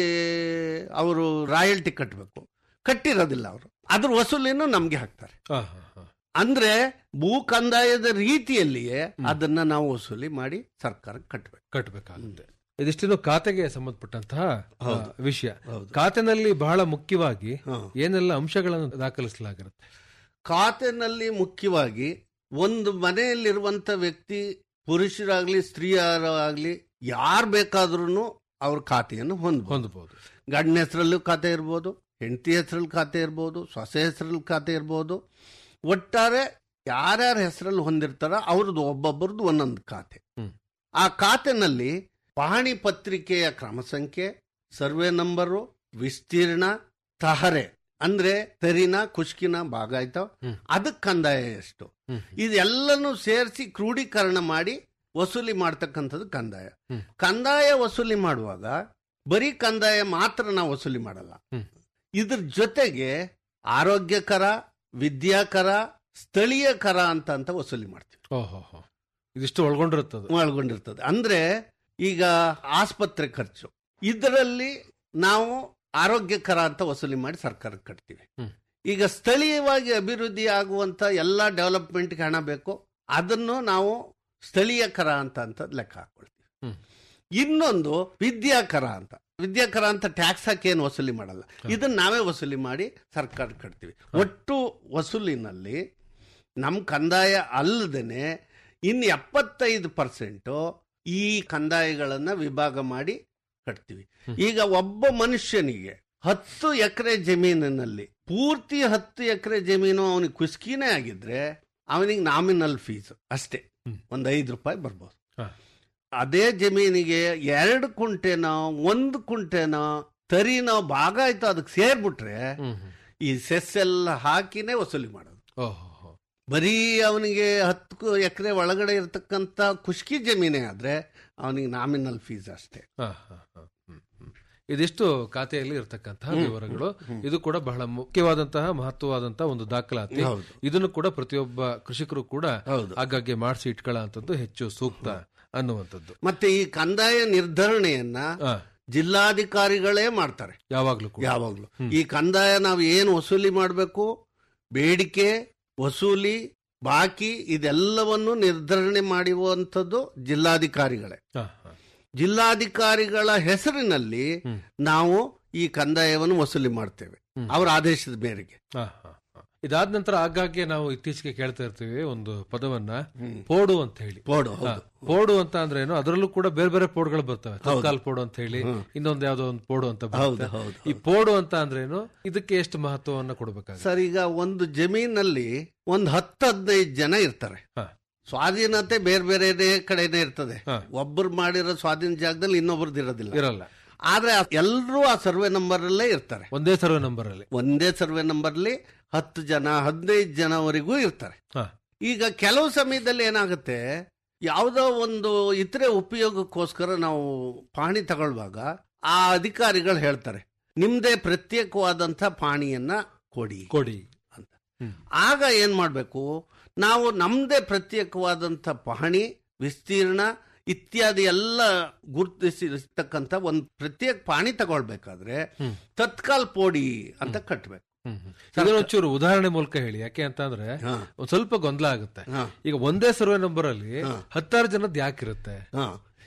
ಅವರು ರಾಯಲ್ಟಿ ಕಟ್ಟಬೇಕು ಕಟ್ಟಿರೋದಿಲ್ಲ ಅವರು ಅದ್ರ ವಸೂಲಿನೂ ನಮ್ಗೆ ಹಾಕ್ತಾರೆ ಹಾ, ಹಾ, ಹಾ. ಅಂದ್ರೆ ಭೂ ಕಂದಾಯದ ರೀತಿಯಲ್ಲಿಯೇ ಅದನ್ನ ನಾವು ವಸೂಲಿ ಮಾಡಿ ಸರ್ಕಾರಕ್ಕೆ ಕಟ್ಟಬೇಕು ಕಟ್ಟಬೇಕಾಗುತ್ತೆ ಇದಿಷ್ಟು ಖಾತೆಗೆ ಸಂಬಂಧಪಟ್ಟಂತಹ ಆ, ವಿಷಯ ಹೌದು. ಖಾತೆನಲ್ಲಿ ಬಹಳ ಮುಖ್ಯವಾಗಿ ಹಾ. ಏನೆಲ್ಲ ಅಂಶಗಳನ್ನು ದಾಖಲಿಸಲಾಗಿರುತ್ತೆ ಖಾತೆನಲ್ಲಿ ಮುಖ್ಯವಾಗಿ ಒಂದು ಮನೆಯಲ್ಲಿರುವಂತ ವ್ಯಕ್ತಿ ಪುರುಷರಾಗ್ಲಿ ಸ್ತ್ರೀಯರಾಗ್ಲಿ ಯಾರು ಬೇಕಾದ್ರೂ ಅವ್ರ ಖಾತೆಯನ್ನು ಹೊಂದಬಹುದು ಹೊಂದಬಹುದು ಗಂಡನ ಹೆಸರಲ್ಲೂ ಖಾತೆ ಇರ್ಬೋದು ಹೆಂಡತಿ ಹೆಸರಲ್ಲಿ ಖಾತೆ ಇರ್ಬೋದು ಸೊಸೆ ಹೆಸರಲ್ಲಿ ಖಾತೆ ಇರ್ಬೋದು ಒಟ್ಟಾರೆ ಯಾರ್ಯಾರ ಹೆಸರಲ್ಲಿ ಹೊಂದಿರ್ತಾರ ಅವ್ರದ್ದು ಒಬ್ಬೊಬ್ಬರದ್ದು ಒಂದೊಂದು ಖಾತೆ ಹ್ಮ್. ಆ ಖಾತೆನಲ್ಲಿ ಪಹಣಿ ಪತ್ರಿಕೆಯ ಕ್ರಮ ಸಂಖ್ಯೆ ಸರ್ವೆ ನಂಬರು ವಿಸ್ತೀರ್ಣ ತಹರೆ ಅಂದ್ರೆ ತೆರಿನ ಕುಷ್ಕಿನ ಭಾಗ ಆಯ್ತಾವ ಹ್ಮ್. ಅದಕ್ಕೆ ಕಂದಾಯ ಎಷ್ಟು ಹ್ಮ್. ಇದೆಲ್ಲನೂ ಸೇರಿಸಿ ಕ್ರೋಢೀಕರಣ ಮಾಡಿ ವಸೂಲಿ ಮಾಡ್ತಕ್ಕಂಥದ್ದು ಕಂದಾಯ ಹ್ಮ್. ಕಂದಾಯ ವಸೂಲಿ ಮಾಡುವಾಗ ಬರೀ ಕಂದಾಯ ಮಾತ್ರ ನಾವು ವಸೂಲಿ ಮಾಡಲ್ಲ ಹ್ಮ್. ಇದ್ರ ಜೊತೆಗೆ ಆರೋಗ್ಯಕರ ವಿದ್ಯಾಕರ ಸ್ಥಳೀಯ ಕರ ಅಂತ ಅಂತ ವಸೂಲಿ ಮಾಡ್ತೀವಿ ಓಹೋ ಇದಿಷ್ಟು ಒಳಗೊಂಡಿರುತ್ತದೆ ಒಳಗೊಂಡಿರ್ತದೆ ಅಂದ್ರೆ ಈಗ ಆಸ್ಪತ್ರೆ ಖರ್ಚು ಇದರಲ್ಲಿ ನಾವು ಆರೋಗ್ಯಕರ ಅಂತ ವಸೂಲಿ ಮಾಡಿ ಸರ್ಕಾರಕ್ಕೆ ಕಟ್ತೀವಿ ಹ್ಮ್. ಈಗ ಸ್ಥಳೀಯವಾಗಿ ಅಭಿವೃದ್ಧಿ ಆಗುವಂತ ಎಲ್ಲ ಡೆವಲಪ್ಮೆಂಟ್ಗೆ ಹಣ ಬೇಕು ಅದನ್ನು ನಾವು ಸ್ಥಳೀಯ ಕರ ಅಂತ ಅಂತ ಲೆಕ್ಕ ಹಾಕೊಳ್ತೀವಿ ಹ್ಮ್. ಇನ್ನೊಂದು ವಿದ್ಯಾಕರ ಅಂತ ವಿದ್ಯಾಕರ ಅಂತ ಟ್ಯಾಕ್ಸ್ ಹಾಕಿ ಏನು ವಸೂಲಿ ಮಾಡಲ್ಲ ಇದನ್ನ ನಾವೇ ವಸೂಲಿ ಮಾಡಿ ಸರ್ಕಾರ ಕಟ್ತೀವಿ ಒಟ್ಟು ವಸೂಲಿನಲ್ಲಿ ನಮ್ಮ ಕಂದಾಯ ಅಲ್ಲದೇನೆ ಇನ್ನು ಎಪ್ಪತ್ತೈದು ಪರ್ಸೆಂಟು ಈ ಕಂದಾಯಗಳನ್ನ ವಿಭಾಗ ಮಾಡಿ ಕಟ್ತೀವಿ ಈಗ ಒಬ್ಬ ಮನುಷ್ಯನಿಗೆ ಹತ್ತು ಎಕರೆ ಜಮೀನಿನಲ್ಲಿ ಪೂರ್ತಿ ಹತ್ತು ಎಕರೆ ಜಮೀನು ಅವನಿಗೆ ಕುಸ್ಕಿನೇ ಆಗಿದ್ರೆ ಅವನಿಗೆ ನಾಮಿನಲ್ ಫೀಸ್ ಅಷ್ಟೇ ಹ್ಮ್. ಒಂದು ಐದು ರೂಪಾಯಿ ಬರ್ಬೋದು ಹಾ. ಅದೇ ಜಮೀನಿಗೆ ಎರಡು ಕುಂಟೆನೋ ಒಂದು ಕುಂಟೆನೋ ತರಿನೋ ಭಾಗ ಆಯ್ತು ಅದಕ್ಕೆ ಸೇರ್ಬಿಟ್ರೆ ಹ್ಮ್ ಹ್ಮ್. ಈ ಸೆಸ್ ಎಲ್ಲ ಹಾಕಿನೇ ವಸೂಲಿ ಮಾಡೋದು ಓಹೋ ಹೋ. ಬರೀ ಅವನಿಗೆ ಹತ್ತು ಎಕರೆ ಒಳಗಡೆ ಇರತಕ್ಕಂತ ಖುಷ್ಕಿ ಜಮೀನೇ ಆದ್ರೆ ಅವನಿಗೆ ನಾಮಿನಲ್ ಫೀಸ್ ಅಷ್ಟೇ ಹಾ, ಹಾ, ಹಾ. ಹ್ಮ್, ಹ್ಮ್. ಇದಿಷ್ಟು ಖಾತೆಯಲ್ಲಿ ಇರತಕ್ಕಂತಹ ವಿವರಗಳು ಇದು ಕೂಡ ಬಹಳ ಮುಖ್ಯವಾದಂತಹ ಮಹತ್ವವಾದಂತಹ ಒಂದು ದಾಖಲಾತಿ ಹೌದು. ಇದನ್ನು ಕೂಡ ಪ್ರತಿಯೊಬ್ಬ ಕೃಷಿಕರು ಕೂಡ ಹೌದು. ಆಗಾಗ್ಗೆ ಮಾಡಿಸಿ ಇಟ್ಕೊಳ್ಳೋಂಥದ್ದು ಹೆಚ್ಚು ಸೂಕ್ತ ಅನ್ನುವಂಥದ್ದು ಮತ್ತೆ ಈ ಕಂದಾಯ ನಿರ್ಧರಣೆಯನ್ನ ಆ, ಜಿಲ್ಲಾಧಿಕಾರಿಗಳೇ ಮಾಡ್ತಾರೆ ಯಾವಾಗ್ಲೂ ಕೂಡ ಯಾವಾಗ್ಲೂ ಈ ಕಂದಾಯ ನಾವು ಏನು ವಸೂಲಿ ಮಾಡಬೇಕು ಬೇಡಿಕೆ ವಸೂಲಿ ಬಾಕಿ ಇದೆಲ್ಲವನ್ನು ನಿರ್ಧರಣೆ ಮಾಡುವಂಥದ್ದು ಜಿಲ್ಲಾಧಿಕಾರಿಗಳೇ ಹಾ, ಹಾ. ಜಿಲ್ಲಾಧಿಕಾರಿಗಳ ಹೆಸರಿನಲ್ಲಿ ಹ್ಮ್. ನಾವು ಈ ಕಂದಾಯವನ್ನು ವಸೂಲಿ ಮಾಡ್ತೇವೆ ಹ್ಮ್. ಅವರ ಆದೇಶದ ಮೇರೆಗೆ ಹಾ, ಹಾ, ಹಾ. ಇದಾದ ನಂತರ ಆಗಾಗ್ಗೆ ನಾವು ಇತ್ತೀಚೆಗೆ ಕೇಳ್ತಾ ಇರ್ತೀವಿ ಒಂದು ಪದವನ್ನ ಪೋಡು ಅಂತ ಹೇಳಿ ಪೋಡು ಹಾ, ಹೌದು ಪೋಡು ಅಂತ ಅಂದ್ರೆ ಏನು ಅದರಲ್ಲೂ ಕೂಡ ಬೇರೆ ಬೇರೆ ಪೋಡ್ಗಳು ಬರ್ತವೆ ತತ್ಕಾಲ್ ಪೋಡು ಅಂತ ಹೇಳಿ ಇನ್ನೊಂದು ಯಾವ್ದೋ ಒಂದು ಪೋಡು ಅಂತ ಹೌದು ಬರುತ್ತೆ ಹೌದು ಈ ಪೋಡು ಅಂತ ಅಂದ್ರೇನು ಇದಕ್ಕೆ ಎಷ್ಟು ಮಹತ್ವವನ್ನ ಕೊಡಬೇಕಾಗುತ್ತೆ ಸರ್ ಈಗ ಒಂದು ಜಮೀನಲ್ಲಿ ಒಂದು ಹತ್ತು ಹದಿನೈದು ಜನ ಇರ್ತಾರೆ ಹಾ. ಸ್ವಾಧೀನತೆ ಬೇರೆ ಬೇರೆ ಕಡೆನೇ ಇರ್ತದೆ ಹಾ. ಒಬ್ಬರು ಮಾಡಿರೋ ಸ್ವಾಧೀನ ಜಾಗದಲ್ಲಿ ಇನ್ನೊಬ್ರದ್ದು ಇರೋದಿಲ್ಲ ಇರಲ್ಲ ಆದ್ರೆ ಎಲ್ಲರೂ ಆ ಸರ್ವೆ ನಂಬರ್ ಅಲ್ಲೇ ಇರ್ತಾರೆ ಒಂದೇ ಸರ್ವೆ ನಂಬರ್ ಅಲ್ಲಿ ಒಂದೇ ಸರ್ವೆ ನಂಬರ್ಲಿ ಹತ್ತು ಜನ ಹದಿನೈದು ಜನವರೆಗೂ ಇರ್ತಾರೆ ಹಾ. ಈಗ ಕೆಲವು ಸಮಯದಲ್ಲಿ ಏನಾಗುತ್ತೆ ಯಾವುದೋ ಒಂದು ಇತರೆ ಉಪಯೋಗಕ್ಕೋಸ್ಕರ ನಾವು ಪಾಣಿ ತಗೊಳ್ಳುವಾಗ ಆ ಅಧಿಕಾರಿಗಳು ಹೇಳ್ತಾರೆ ನಿಮ್ದೇ ಪ್ರತ್ಯೇಕವಾದಂಥ ಪಾಣಿಯನ್ನ ಕೊಡಿ ಕೊಡಿ ಅಂತ ಹ್ಮ್. ಆಗ ಏನ್ ಮಾಡ್ಬೇಕು ನಾವು ನಮ್ದೇ ಪ್ರತ್ಯೇಕವಾದಂಥ ಪಹಣಿ ವಿಸ್ತೀರ್ಣ ಇತ್ಯಾದಿ ಎಲ್ಲ ಗುರುತಿಸಿರ್ತಕ್ಕಂಥ ಒಂದು ಪ್ರತ್ಯೇಕ ಪಾಣಿ ತಗೊಳ್ಬೇಕಾದ್ರೆ ಹ್ಮ್. ತತ್ಕಾಲ್ ಪೋಡಿ ಅಂತ ಕಟ್ಟಬೇಕು ಹ್ಮ್, ಹ್ಮ್. ಇದನ್ನ ಒಂಚೂರು ಉದಾಹರಣೆ ಮೂಲಕ ಹೇಳಿ ಯಾಕೆ ಅಂತ ಅಂದ್ರೆ ಹಾ. ಒಂದ್ ಸ್ವಲ್ಪ ಗೊಂದಲ ಆಗುತ್ತೆ ಹಾ. ಈಗ ಒಂದೇ ಸರ್ವೆ ನಂಬರ್ ಅಲ್ಲಿ ಹಾ. ಹತ್ತಾರು ಜನದ ಯಾಕಿರುತ್ತೆ ಹಾ.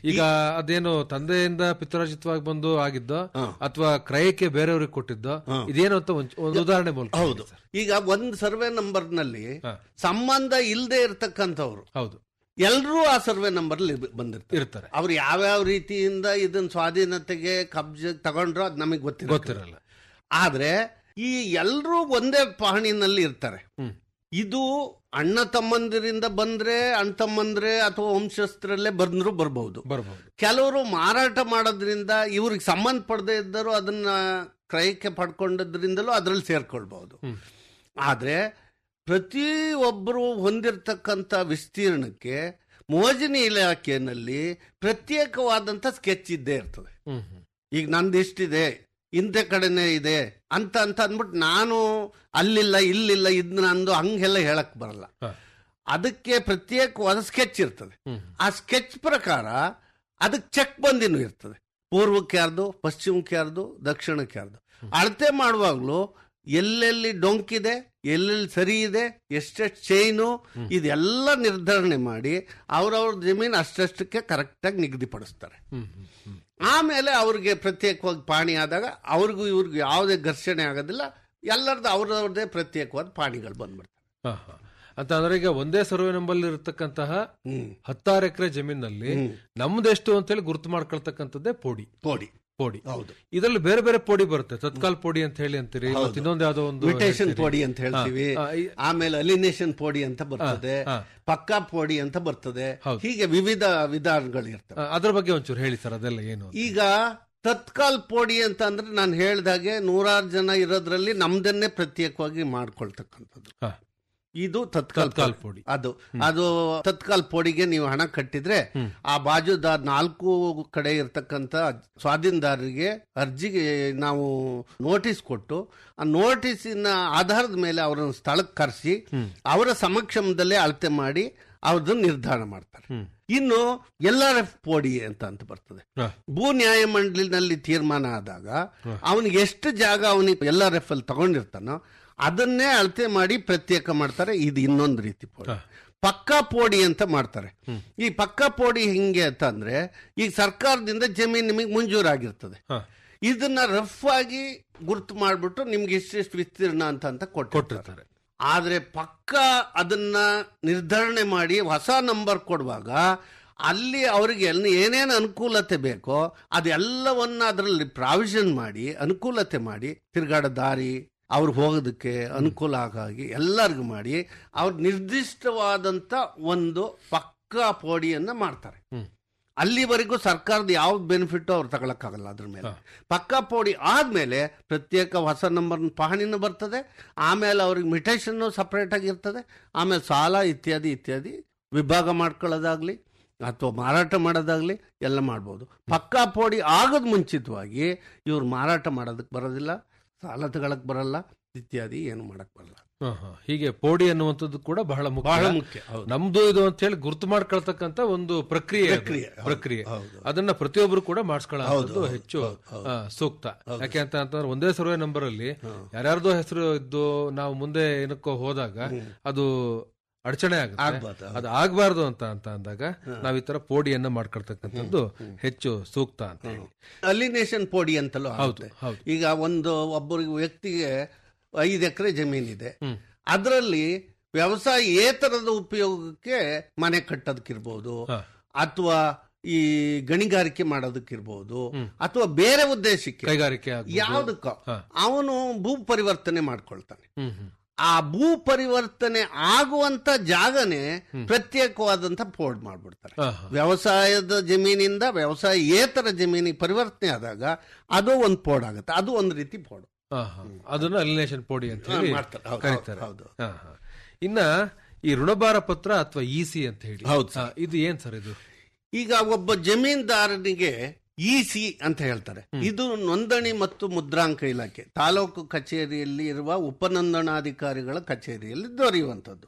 ಈಗ ಅದೇನು ತಂದೆಯಿಂದ ಪಿತ್ರಾರ್ಜಿತವಾಗಿ ಬಂದು ಆಗಿದ್ದೋ ಹಾ. ಅಥವಾ ಕ್ರಯಕ್ಕೆ ಬೇರೆಯವ್ರಿಗೆ ಕೊಟ್ಟಿದ್ದೋ ಹಾ. ಇದೇನು ಅಂತ ಒಂಚ್- ಒಂದು ಉದಾಹರಣೆ ಮೂಲಕ ಹೇಳಿ ಹೌದು ಸರ್. ಈಗ ಒಂದ್ ಸರ್ವೆ ನಂಬರ್ ನಲ್ಲಿ ಹಾ. ಸಂಬಂಧ ಇಲ್ಲದೆ ಇರತಕ್ಕಂಥವ್ರು ಹೌದು ಎಲ್ಲರೂ ಆ ಸರ್ವೆ ನಂಬರ್ ಬಂದಿರ್ತಾರೆ ಇರ್ತಾರೆ ಅವ್ರು ಯಾವ್ಯಾವ ರೀತಿಯಿಂದ ಇದನ್ನ ಸ್ವಾಧೀನತೆಗೆ ಕಬ್ಜ ತಗೊಂಡ್ರೋ ಅದು ನಮಗೆ ಗೊತ್ತಿಲ್ಲ ಗೊತ್ತಿರಲ್ಲ ಆದ್ರೆ ಈ ಎಲ್ಲರೂ ಒಂದೇ ಪಹಣಿನಲ್ಲಿ ಇರ್ತಾರೆ ಹ್ಮ್. ಇದು ಅಣ್ಣ ತಮ್ಮಂದಿರಿಂದ ಬಂದ್ರೆ ಅಣ್ಣ ತಮ್ಮಂದ್ರೆ ಅಥವಾ ವಂಶಸ್ಥರಲ್ಲೇ ಬಂದ್ರು ಬರ್ಬಹುದು ಬರ್ಬೋದು ಕೆಲವರು ಮಾರಾಟ ಮಾಡೋದ್ರಿಂದ ಇವ್ರಿಗೆ ಸಂಬಂಧ ಪಡದೇ ಇದ್ದರು ಅದನ್ನ ಕ್ರಯಕ್ಕೆ ಪಡ್ಕೊಂಡದ್ರಿಂದಲೂ ಅದರಲ್ಲಿ ಸೇರ್ಕೊಳ್ಬಹುದು ಹ್ಮ್. ಆದ್ರೆ ಪ್ರತಿಯೊಬ್ಬರು ಹೊಂದಿರತಕ್ಕಂಥ ವಿಸ್ತೀರ್ಣಕ್ಕೆ ಮೋಜಿನಿ ಇಲಾಖೆಯಲ್ಲಿ ಪ್ರತ್ಯೇಕವಾದಂಥ ಸ್ಕೆಚ್ ಇದ್ದೇ ಇರ್ತದೆ ಹ್ಮ್ ಹ್ಮ್. ಈಗ ನಂದು ಇಷ್ಟಿದೆ ಇಂಥ ಕಡೆನೇ ಇದೆ ಅಂತ ಅಂತ ಅಂದ್ಬಿಟ್ಟು ನಾನು ಅಲ್ಲಿಲ್ಲ ಇಲ್ಲಿಲ್ಲ ಇದ್ ನಂದು ಹಂಗೆಲ್ಲ ಹೇಳಕ್ ಬರಲ್ಲ ಹಾ. ಅದಕ್ಕೆ ಪ್ರತ್ಯೇಕವಾದ ಸ್ಕೆಚ್ ಇರ್ತದೆ ಹ್ಮ್. ಆ ಸ್ಕೆಚ್ ಪ್ರಕಾರ ಅದಕ್ಕೆ ಚೆಕ್ ಬಂದಿನೂ ಇರ್ತದೆ ಪೂರ್ವಕ್ಕೆ ಯಾರ್ದು ಪಶ್ಚಿಮಕ್ಕೆ ಯಾರ್ದು ದಕ್ಷಿಣಕ್ಕೆ ಯಾರ್ದು ಅಳತೆ ಮಾಡುವಾಗಲೂ ಎಲ್ಲೆಲ್ಲಿ ಡೊಂಕಿದೆ ಎಲ್ಲೆಲ್ಲಿ ಸರಿ ಇದೆ ಎಷ್ಟೆಷ್ಟು ಚೈನು ಇದೆಲ್ಲ ನಿರ್ಧರಣೆ ಮಾಡಿ ಅವ್ರವ್ರ ಜಮೀನು ಅಷ್ಟಷ್ಟಕ್ಕೆ ಕರೆಕ್ಟಾಗಿ ನಿಗದಿಪಡಿಸ್ತಾರೆ ಹ್ಮ್ ಹ್ಮ್ ಹ್ಮ್. ಆಮೇಲೆ ಅವ್ರಿಗೆ ಪ್ರತ್ಯೇಕವಾಗಿ ಪಾಣಿ ಆದಾಗ ಅವ್ರಿಗೂ ಇವ್ರಿಗೂ ಯಾವುದೇ ಘರ್ಷಣೆ ಆಗೋದಿಲ್ಲ ಎಲ್ಲರದ್ದು ಅವ್ರವ್ರದ್ದೇ ಪ್ರತ್ಯೇಕವಾದ ಪಾಣಿಗಳು ಬಂದ್ಬಿಡ್ತಾರೆ ಹಾ, ಹಾ. ಅಂತ ಅಂದ್ರೆ ಈಗ ಒಂದೇ ಸರ್ವೆ ನಂಬರ್ ಇರತಕ್ಕಂತಹ ಹ್ಮ್ ಹತ್ತಾರು ಎಕರೆ ಜಮೀನಲ್ಲಿ ಹ್ಮ್. ನಮ್ದೆಷ್ಟು ಅಂತೇಳಿ ಗುರುತು ಮಾಡ್ಕೊಳ್ತಕ್ಕಂಥದ್ದೇ ಪೋಡಿ ಪೋಡಿ ಪೋಡಿ ಹೌದು ಇದರಲ್ಲಿ ಬೇರೆ ಬೇರೆ ಪೋಡಿ ಬರುತ್ತೆ ತತ್ಕಾಲ್ ಪೋಡಿ ಅಂತ ಹೇಳಿ ಅಂತೀರಿ ಹೌದು. ಮತ್ತೆ ಇನ್ನೊಂದು ಯಾವ್ದೋ ಒಂದು ಮಿಟೇಷನ್ ಹೇಳ್ತೀರಿ. ಪೋಡಿ ಅಂತ ಹೇಳ್ತೀವಿ ಹಾ, ಈ- ಆಮೇಲೆ ಅಲಿನೇಷನ್ ಪೋಡಿ ಅಂತ ಬರ್ತದೆ ಹಾ. ಪಕ್ಕಾ ಪೋಡಿ ಅಂತ ಬರ್ತದೆ ಹೌದು. ಹೀಗೆ ವಿವಿಧ ವಿಧಾನಗಳು ಇರ್ತವೆ ಆ, ಅದ್ರ ಬಗ್ಗೆ ಒಂಚೂರು ಹೇಳಿ ಸರ್ ಅದೆಲ್ಲ ಏನು ಅಂತ. ಈಗ ತತ್ಕಾಲ್ ಪೋಡಿ ಅಂತ ಅಂದ್ರೆ ನಾನು ಹೇಳ್ದಾಗೆ ನೂರಾರು ಜನ ಇರೋದ್ರಲ್ಲಿ ನಮ್ದನ್ನೇ ಪ್ರತ್ಯೇಕವಾಗಿ ಮಾಡ್ಕೊಳ್ತಕ್ಕಂಥದ್ದು ಹಾ. ಇದು ತತ್ಕಾಲ್ ತತ್ಕಾಲ್ ಪೋಡಿ ಪೋಡಿ. ಅದು ಅದು ತತ್ಕಾಲ್ ಪೋಡಿಗೆ ನೀವು ಹಣ ಕಟ್ಟಿದ್ರೆ ಆ ಬಾಜುದಾರ್ ನಾಲ್ಕು ಕಡೆ ಇರ್ತಕ್ಕಂಥ ಸ್ವಾಧೀನದಾರರಿಗೆ ಅರ್ಜಿಗೆ ನಾವು ನೋಟಿಸ್ ಕೊಟ್ಟು ಆ ನೋಟಿಸಿನ ಆಧಾರದ ಮೇಲೆ ಅವರನ್ನು ಸ್ಥಳಕ್ಕೆ ಕರೆಸಿ ಅವರ ಸಮಕ್ಷಮದಲ್ಲೇ ಅಳತೆ ಮಾಡಿ ಅವ್ರದ್ದು ನಿರ್ಧಾರ ಮಾಡ್ತಾರೆ ಹ್ಮ್. ಇನ್ನು ಎಲ್ ಆರ್ ಎಫ್ ಪೋಡಿ ಅಂತ ಅಂತ ಬರ್ತದೆ ಹಾ. ಭೂ ನ್ಯಾಯಮಂಡಲಿನಲ್ಲಿ ತೀರ್ಮಾನ ಆದಾಗ ಅವನಿಗೆ ಎಷ್ಟು ಜಾಗ ಅವನಿಗೆ ಎಲ್ ಆರ್ ಎಫ್ ಅಲ್ಲಿ ತಗೊಂಡಿರ್ತಾನೋ ಅದನ್ನೇ ಅಳತೆ ಮಾಡಿ ಪ್ರತ್ಯೇಕ ಮಾಡ್ತಾರೆ ಇದು ಇನ್ನೊಂದು ರೀತಿ ಪೋಡಿ ಹಾ. ಪಕ್ಕಾ ಪೋಡಿ ಅಂತ ಮಾಡ್ತಾರೆ ಈ ಪಕ್ಕಾ ಪೋಡಿ ಹಿಂಗೆ ಅಂತ ಅಂದ್ರೆ ಈಗ ಸರ್ಕಾರದಿಂದ ಜಮೀನು ನಿಮಗೆ ಮಂಜೂರಾಗಿರ್ತದೆ ಹಾ. ಇದನ್ನ ರಫ್ ಆಗಿ ಗುರ್ತು ಮಾಡ್ಬಿಟ್ಟು ನಿಮ್ಗೆ ಇಷ್ಟಿಷ್ಟು ವಿಸ್ತೀರ್ಣ ಅಂತ ಅಂತ ಕೊಟ್ಟಿರ್ತಾರೆ ಕೊಟ್ಟಿರ್ತಾರೆ ಆದ್ರೆ ಪಕ್ಕ ಅದನ್ನ ನಿರ್ಧರಣೆ ಮಾಡಿ ಹೊಸ ನಂಬರ್ ಕೊಡುವಾಗ ಅಲ್ಲಿ ಅವರಿಗೆ ಎಲ್ಲ ಏನೇನು ಅನುಕೂಲತೆ ಬೇಕೋ ಅದೆಲ್ಲವನ್ನ ಅದರಲ್ಲಿ ಪ್ರಾವಿಷನ್ ಮಾಡಿ ಅನುಕೂಲತೆ ಮಾಡಿ ತಿರುಗಾಡ ದಾರಿ ಅವ್ರು ಹೋಗೋದಕ್ಕೆ ಅನುಕೂಲ ಆಗಿ ಎಲ್ಲರಿಗೂ ಮಾಡಿ ಅವ್ರು ನಿರ್ದಿಷ್ಟವಾದಂಥ ಒಂದು ಪಕ್ಕಾ ಪೋಡಿಯನ್ನ ಮಾಡ್ತಾರೆ ಹ್ಮ್. ಅಲ್ಲಿವರೆಗೂ ಸರ್ಕಾರದ ಯಾವ ಬೆನಿಫಿಟ್ ಅವ್ರು ತಗೊಳಕ್ಕಾಗಲ್ಲ ಅದ್ರ ಮೇಲೆ ಹಾ. ಪಕ್ಕಾ ಪೋಡಿ ಆದ್ಮೇಲೆ ಪ್ರತ್ಯೇಕ ಹೊಸ ನಂಬರ್ ಪಹಣಿನೂ ಬರ್ತದೆ ಆಮೇಲೆ ಅವ್ರಿಗೆ ಮಿಟೇಷನ್ನು ಸಪ್ರೇಟ್ ಆಗಿರ್ತದೆ ಆಮೇಲೆ ಸಾಲ ಇತ್ಯಾದಿ ಇತ್ಯಾದಿ ವಿಭಾಗ ಮಾಡ್ಕೊಳ್ಳೋದಾಗ್ಲಿ ಅಥವಾ ಮಾರಾಟ ಮಾಡೋದಾಗ್ಲಿ ಎಲ್ಲ ಮಾಡ್ಬೋದು ಪಕ್ಕಾ ಪೋಡಿ ಆಗೋದ್ ಮುಂಚಿತವಾಗಿ ಇವ್ರು ಮಾರಾಟ ಮಾಡೋದಕ್ಕೆ ಬರೋದಿಲ್ಲ ಸಾಲ ತಗೊಳಕ್ ಬರಲ್ಲ ಇತ್ಯಾದಿ ಏನು ಮಾಡಕ್ ಬರಲ್ಲ ಹಾ, ಹಾ. ಹೀಗೆ ಪೋಡಿ ಅನ್ನುವಂಥದ್ದು ಕೂಡ ಬಹಳ ಮುಖ್ಯ ಬಹಳ ಮುಖ್ಯ ಹೌದು. ನಮ್ದು ಇದು ಅಂತ ಹೇಳಿ ಗುರುತು ಮಾಡ್ಕೊಳ್ತಕ್ಕಂತ ಒಂದು ಪ್ರಕ್ರಿಯೆ ಅದು. ಪ್ರಕ್ರಿಯೆ, ಹೌದು, ಪ್ರಕ್ರಿಯೆ ಹೌದು. ಅದನ್ನ ಪ್ರತಿಯೊಬ್ಬರು ಕೂಡ ಮಾಡಿಸ್ಕೊಳ್ಳೋದು ಹೌದು, ಹೆಚ್ಚು ಹೌದು, ಹೌದು. ಆ, ಸೂಕ್ತ ಯಾಕೆ ಅಂತ ಅಂತಂದ್ರೆ ಒಂದೇ ಸರ್ವೆ ನಂಬರ್ ಅಲ್ಲಿ ಯಾರ್ಯಾರ್ದೋ ಹೆಸರು ಇದ್ದು ನಾವು ಮುಂದೆ ಏನಕ್ಕೋ ಹೋದಾಗ ಅದು ಅಡಚಣೆ ಆಗುತ್ತೆ ಆಗ್ಬಾರ್ದು, ಹೌದು. ಅದು ಆಗ್ಬಾರ್ದು ಅಂತ ಅಂತ ಅಂದಾಗ ನಾವ್ ಈ ತರ ಪೋಡಿಯನ್ನ ಮಾಡ್ಕೊಳ್ತಕ್ಕಂಥದ್ದು ಹೆಚ್ಚು ಸೂಕ್ತ ಅಂತ ಹೇಳಿ ಅಲಿನೇಷನ್ ಪೋಡಿ ಅಂತಲೂ ಆಗುತ್ತೆ ಹೌದು. ಈಗ ಒಂದು ಒಬ್ಬರಿಗೆ ವ್ಯಕ್ತಿಗೆ ಐದು ಎಕರೆ ಜಮೀನಿದೆ ಹ್ಮ್. ಅದರಲ್ಲಿ ವ್ಯವಸಾಯೇತರದ ಉಪಯೋಗಕ್ಕೆ ಮನೆ ಕಟ್ಟೋದಕ್ಕಿರ್ಬೋದು ಹಾ. ಅಥವಾ ಈ ಗಣಿಗಾರಿಕೆ ಮಾಡೋದಕ್ಕಿರ್ಬೋದು ಅಥವಾ ಬೇರೆ ಉದ್ದೇಶಕ್ಕೆ ಕೈಗಾರಿಕೆ ಆಗ್ಬೋದು. ಯಾವುದಕ್ಕ ಹಾ. ಅವನು ಭೂ ಪರಿವರ್ತನೆ ಮಾಡ್ಕೊಳ್ತಾನೆ ಹ್ಮ್ ಹ್ಮ್ ಆ ಭೂ ಪರಿವರ್ತನೆ ಆಗುವಂತ ಜಾಗನೇ ಪ್ರತ್ಯೇಕವಾದಂತ ಪೋಡ್ ಮಾಡ್ಬಿಡ್ತಾರೆ ಹಾ, ಹಾ. ವ್ಯವಸಾಯದ ಜಮೀನಿಂದ ವ್ಯವಸಾಯೇತರ ಜಮೀನಿಗೆ ಪರಿವರ್ತನೆ ಆದಾಗ ಅದು ಒಂದು ಪೋಡ್ ಆಗುತ್ತೆ ಅದು ಒಂದು ರೀತಿ ಪೋಡ್ ಹಾ, ಹಾ. ಅದನ್ನ ಅಲಿನೇಷನ್ ಪೋಡಿ ಅಂತ ಹೇಳಿ ಹಾ, ಮಾಡ್ತಾರೆ. ಹೌದು, ಕರೀತಾರೆ ಹೌದು. ಹಾ, ಹಾ. ಇನ್ನ ಈ ಋಣಭಾರ ಪತ್ರ ಅಥವಾ ಇಸಿ ಅಂತ ಹೇಳಿ ಹೌದು ಹಾ, ಇದು ಏನ್ ಸರ್ ಇದು ಈಗ ಒಬ್ಬ ಜಮೀನ್ದಾರನಿಗೆ ಇ ಸಿ ಅಂತ ಹೇಳ್ತಾರೆ ಇದು ನೋಂದಣಿ ಮತ್ತು ಮುದ್ರಾಂಕ ಇಲಾಖೆ ತಾಲೂಕು ಕಚೇರಿಯಲ್ಲಿ ಇರುವ ಉಪನೋಂದಣಾಧಿಕಾರಿಗಳ ಕಚೇರಿಯಲ್ಲಿ ದೊರೆಯುವಂಥದ್ದು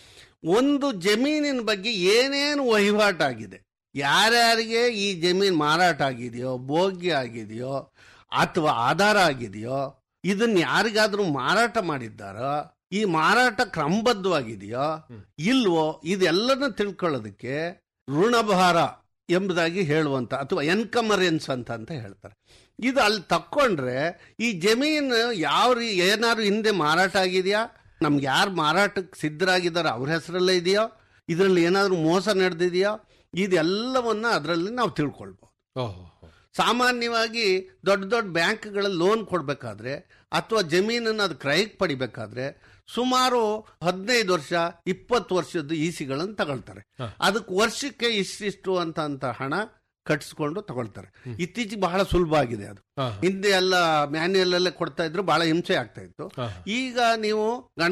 ಒಂದು ಜಮೀನಿನ ಬಗ್ಗೆ ಏನೇನು ವಹಿವಾಟಾಗಿದೆ ಯಾರ್ಯಾರಿಗೆ ಈ ಜಮೀನು ಮಾರಾಟ ಆಗಿದೆಯೋ ಭೋಗ್ಯ ಆಗಿದೆಯೋ ಅಥವಾ ಆಧಾರ ಆಗಿದೆಯೋ ಇದನ್ನ ಯಾರಿಗಾದ್ರೂ ಮಾರಾಟ ಮಾಡಿದ್ದಾರೋ ಈ ಮಾರಾಟ ಕ್ರಮಬದ್ಧವಾಗಿದೆಯೋ ಇಲ್ವೋ ಇದೆಲ್ಲನ ತಿಳ್ಕೊಳ್ಳೋದಕ್ಕೆ ಋಣಭಾರ ಎಂಬುದಾಗಿ ಹೇಳುವಂತ ಅಥವಾ ಎನ್ಕಮರೆನ್ಸ್ ಅಂತ ಅಂತ ಹೇಳ್ತಾರೆ ಇದು ಅಲ್ಲಿ ತಕ್ಕೊಂಡ್ರೆ ಈ ಜಮೀನು ಯಾವ ರೀ ಏನಾದ್ರು ಹಿಂದೆ ಮಾರಾಟ ಆಗಿದೆಯಾ ನಮ್ಗೆ ಯಾರು ಮಾರಾಟಕ್ಕೆ ಸಿದ್ಧರಾಗಿದ್ದಾರೆ ಅವ್ರ ಹೆಸರಲ್ಲೇ ಇದೆಯೋ ಇದರಲ್ಲಿ ಏನಾದರೂ ಮೋಸ ನಡೆದಿದೆಯಾ ಇದೆಲ್ಲವನ್ನ ಅದರಲ್ಲಿ ನಾವು ತಿಳ್ಕೊಳ್ಬೋದು ಓಹೋ ಸಾಮಾನ್ಯವಾಗಿ ದೊಡ್ಡ ದೊಡ್ಡ ಬ್ಯಾಂಕ್ಗಳಲ್ಲಿ ಲೋನ್ ಕೊಡಬೇಕಾದ್ರೆ ಅಥವಾ ಜಮೀನನ್ನು ಅದು ಕ್ರಯಕ್ಕೆ ಪಡಿಬೇಕಾದ್ರೆ ಸುಮಾರು ಹದಿನೈದು ವರ್ಷ ಇಪ್ಪತ್ತು ವರ್ಷದ ಇಸಿಗಳನ್ನು ತಗೊಳ್ತಾರೆ ಅದಕ್ಕೆ ವರ್ಷಕ್ಕೆ ಇಷ್ಟಿಷ್ಟು ಅಂತ ಅಂತ ಹಣ ಕಟ್ಟಿಸ್ಕೊಂಡು ತಗೊಳ್ತಾರೆ ಇತ್ತೀಚೆಗೆ ಬಹಳ ಸುಲಭ ಆಗಿದೆ ಅದು ಹಾ. ಹಿಂದೆ ಎಲ್ಲ ಮ್ಯಾನ್ಯಲ್ ಅಲ್ಲೇ ಕೊಡ್ತಾ ಇದ್ರು ಬಹಳ ಹಿಂಸೆ ಆಗ್ತಾ ಇತ್ತು ಹಾ. ಈಗ ನೀವು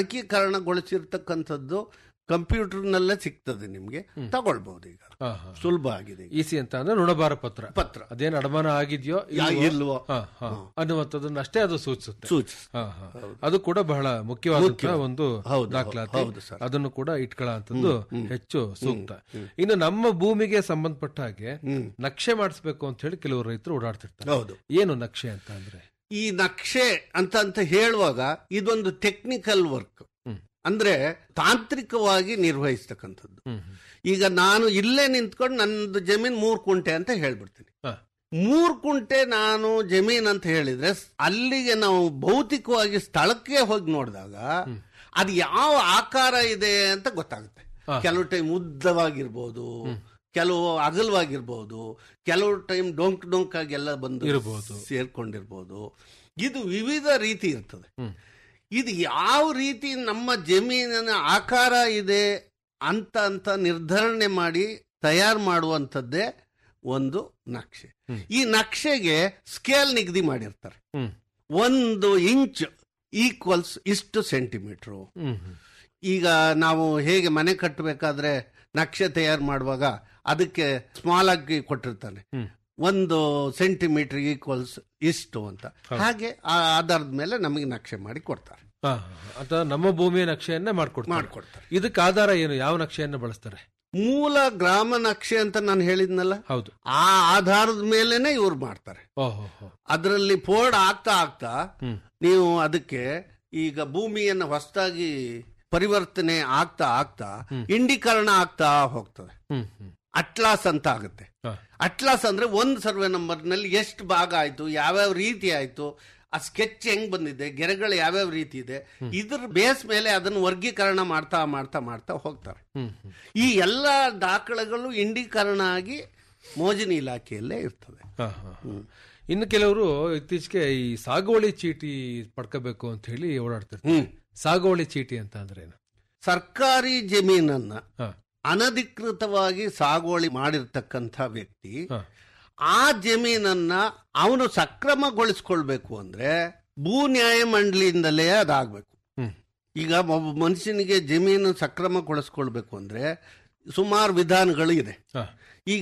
ಗಣಕೀಕರಣಗೊಳಿಸಿರ್ತಕ್ಕಂಥದ್ದು ಕಂಪ್ಯೂಟರ್ನಲ್ಲೇ ಸಿಗ್ತದೆ ನಿಮ್ಗೆ ತಗೊಳ್ಬಹುದು ಈಗ ಹಾ, ಹಾ. ಸುಲಭ ಆಗಿದೆ ಈಗ. ಇಸಿ ಅಂತ ಅಂದ್ರೆ ಋಣಭಾರ ಪತ್ರ ಪತ್ರ ಅದೇನ್ ಅಡಮಾನ ಆಗಿದೆಯೋ ಯಾ- ಇಲ್ವೋ? ಇಲ್ವೋ? ಹಾ, ಹಾ. ಅನ್ನುವಂಥದ್ದನ್ನ ಅಷ್ಟೇ ಅದು ಸೂಚಿಸುತ್ತೆ ಸೂಚಿ ಹಾ, ಹಾ. ಅದು ಕೂಡ ಬಹಳ ಮುಖ್ಯವಾದಂತಹ ಮುಖ್ಯ. ಒಂದು ಹೌದು, ದಾಖಲಾತಿ ಹೌದು ಸರ್. ಅದನ್ನು ಕೂಡ ಇಟ್ಕೊಳ್ಳೋ ಹೆಚ್ಚು ಸೂಕ್ತ ಇನ್ನು ನಮ್ಮ ಭೂಮಿಗೆ ಸಂಬಂಧಪಟ್ಟ ಹಾಗೆ ನಕ್ಷೆ ಮಾಡಿಸ್ಬೇಕು ಅಂತ ಹೇಳಿ ಕೆಲವು ರೈತರು ಓಡಾಡ್ತಿರ್ತಾರೆ ಹೌದು ಏನು ನಕ್ಷೆ ಅಂತ ಅಂದ್ರೆ ಈ ನಕ್ಷೆ ಅಂತ ಅಂತ ಹೇಳುವಾಗ ಇದೊಂದು ಟೆಕ್ನಿಕಲ್ ವರ್ಕ್ ಹ್ಮ್. ಅಂದ್ರೆ ತಾಂತ್ರಿಕವಾಗಿ ನಿರ್ವಹಿಸ್ತಕ್ಕಂಥದ್ದು ಹ್ಮ್, ಹ್ಮ್. ಈಗ ನಾನು ಇಲ್ಲೇ ನಿಂತ್ಕೊಂಡು ನನ್ನದು ಜಮೀನ್ ಮೂರ್ ಕುಂಟೆ ಅಂತ ಹೇಳ್ಬಿಡ್ತೀನಿ ಹಾ. ಮೂರ್ ಕುಂಟೆ ನಾನು ಜಮೀನ್ ಅಂತ ಹೇಳಿದ್ರೆ ಸ್- ಅಲ್ಲಿಗೆ ನಾವು ಭೌತಿಕವಾಗಿ ಸ್ಥಳಕ್ಕೆ ಹೋಗಿ ನೋಡಿದಾಗ ಅದು ಯಾವ ಆಕಾರ ಇದೆ ಅಂತ ಗೊತ್ತಾಗುತ್ತೆ ಹಾ. ಕೆಲವು ಟೈಮ್ ಉದ್ದವಾಗಿರ್ಬೋದು ಕೆಲವು ಅಗಲವಾಗಿರ್ಬೋದು ಕೆಲವು ಟೈಮ್ ಡೊಂಕ್ ಡೊಂಕ್ ಆಗಿ ಎಲ್ಲ ಬಂದು ಇರ್ಬೋದು. ಸೇರ್ಕೊಂಡಿರ್ಬೋದು ಇದು ವಿವಿಧ ರೀತಿ ಇರ್ತದೆ ಹ್ಮ್. ಇದು ಯಾವ ರೀತಿ ನಮ್ಮ ಜಮೀನಿನ ಆಕಾರ ಇದೆ ಅಂತ ಅಂತ ನಿರ್ಧರಣೆ ಮಾಡಿ ತಯಾರು ಮಾಡುವಂಥದ್ದೇ ಒಂದು ನಕ್ಷೆ ಈ ನಕ್ಷೆಗೆ ಸ್ಕೇಲ್ ನಿಗದಿ ಮಾಡಿರ್ತಾರೆ ಹ್ಮ್. ಒಂದು ಇಂಚ್ ಈಕ್ವಲ್ಸ್ ಇಷ್ಟು ಸೆಂಟಿಮೀಟ್ರು ಹ್ಮ್, ಹ್ಮ್. ಈಗ ನಾವು ಹೇಗೆ ಮನೆ ಕಟ್ಟಬೇಕಾದ್ರೆ ನಕ್ಷೆ ತಯಾರು ಮಾಡುವಾಗ ಅದಕ್ಕೆ ಸ್ಮಾಲ್ ಆಗಿ ಕೊಟ್ಟಿರ್ತಾನೆ ಹ್ಮ್. ಒಂದು ಸೆಂಟಿಮೀಟರ್ ಈಕ್ವಲ್ಸ್ ಇಷ್ಟು ಅಂತ ಹಾಗೆ ಆ ಆಧಾರದ ಮೇಲೆ ನಮಗೆ ನಕ್ಷೆ ಮಾಡಿ ಕೊಡ್ತಾರೆ ಹಾ, ಹಾ. ಅಥವಾ ನಮ್ಮ ಭೂಮಿಯ ನಕ್ಷೆಯನ್ನ ಮಾಡ್ಕೊಡ್ತಾರೆ ಮಾಡ್ಕೊಡ್ತಾರೆ ಇದಕ್ಕೆ ಆಧಾರ ಏನು ಯಾವ ನಕ್ಷೆಯನ್ನ ಬಳಸ್ತಾರೆ ಮೂಲ ಗ್ರಾಮ ನಕ್ಷೆ ಅಂತ ನಾನು ಹೇಳಿದ್ನಲ್ಲ ಹೌದು ಆ ಆಧಾರದ ಮೇಲೆನೆ ಇವ್ರು ಮಾಡ್ತಾರೆ ಓಹೋ ಹೋ. ಅದರಲ್ಲಿ ಫೋರ್ಡ್ ಆಗ್ತಾ ಆಗ್ತಾ ಹ್ಮ್. ನೀವು ಅದಕ್ಕೆ ಈಗ ಭೂಮಿಯನ್ನು ಹೊಸದಾಗಿ ಪರಿವರ್ತನೆ ಆಗ್ತಾ ಆಗ್ತಾ ಇಂಡೀಕರಣ ಆಗ್ತಾ ಹೋಗ್ತದೆ ಹ್ಮ್ ಹ್ಮ್ ಅಟ್ಲಾಸ್ ಅಂತ ಆಗುತ್ತೆ ಹಾ. ಅಟ್ಲಾಸ್ ಅಂದ್ರೆ ಒಂದು ಸರ್ವೆ ನಂಬರ್ನಲ್ಲಿ ಎಷ್ಟು ಭಾಗ ಆಯ್ತು ಯಾವ್ಯಾವ ರೀತಿ ಆಯ್ತು ಆ ಸ್ಕೆಚ್ ಹೆಂಗ್ ಬಂದಿದೆ ಗೆರೆಗಳು ಯಾವ್ಯಾವ ರೀತಿ ಇದೆ ಇದ್ರ ಬೇಸ್ ಮೇಲೆ ಅದನ್ನು ವರ್ಗೀಕರಣ ಮಾಡ್ತಾ ಮಾಡ್ತಾ ಮಾಡ್ತಾ ಹೋಗ್ತಾರೆ ಹ್ಮ್ ಹ್ಮ್ ಈ ಎಲ್ಲ ದಾಖಲೆಗಳು ಇಂಡೀಕರಣ ಆಗಿ ಮೋಜಿನಿ ಇಲಾಖೆಯಲ್ಲೇ ಇರ್ತದೆ ಹಾ, ಹಾ, ಹಾ. ಇನ್ನು ಕೆಲವರು ಇತ್ತೀಚೆಗೆ ಈ ಸಾಗುವಳಿ ಚೀಟಿ ಪಡ್ಕೋಬೇಕು ಅಂತ ಹೇಳಿ ಓಡಾಡ್ತಿರ್ತಾರೆ ಹ್ಮ್ ಸಾಗುವಳಿ ಚೀಟಿ ಅಂತ ಅಂದ್ರೆ ಏನು ಸರ್ಕಾರಿ ಜಮೀನನ್ನ ಹಾ, ಅನಧಿಕೃತವಾಗಿ ಸಾಗುವಳಿ ಮಾಡಿರ್ತಕ್ಕಂಥ ವ್ಯಕ್ತಿ ಹಾ. ಆ ಜಮೀನನ್ನ ಅವನು ಸಕ್ರಮಗೊಳಿಸ್ಕೊಳ್ಬೇಕು ಅಂದ್ರೆ ಭೂ ನ್ಯಾಯ ಮಂಡಳಿಯಿಂದಲೇ ಅದಾಗಬೇಕು ಹ್ಮ್. ಈಗ ಒಬ್ಬ ಮನುಷ್ಯನಿಗೆ ಜಮೀನು ಸಕ್ರಮಗೊಳಿಸ್ಕೊಳ್ಬೇಕು ಅಂದ್ರೆ ಸುಮಾರು ವಿಧಾನಗಳು ಇದೆ ಹಾ. ಈಗ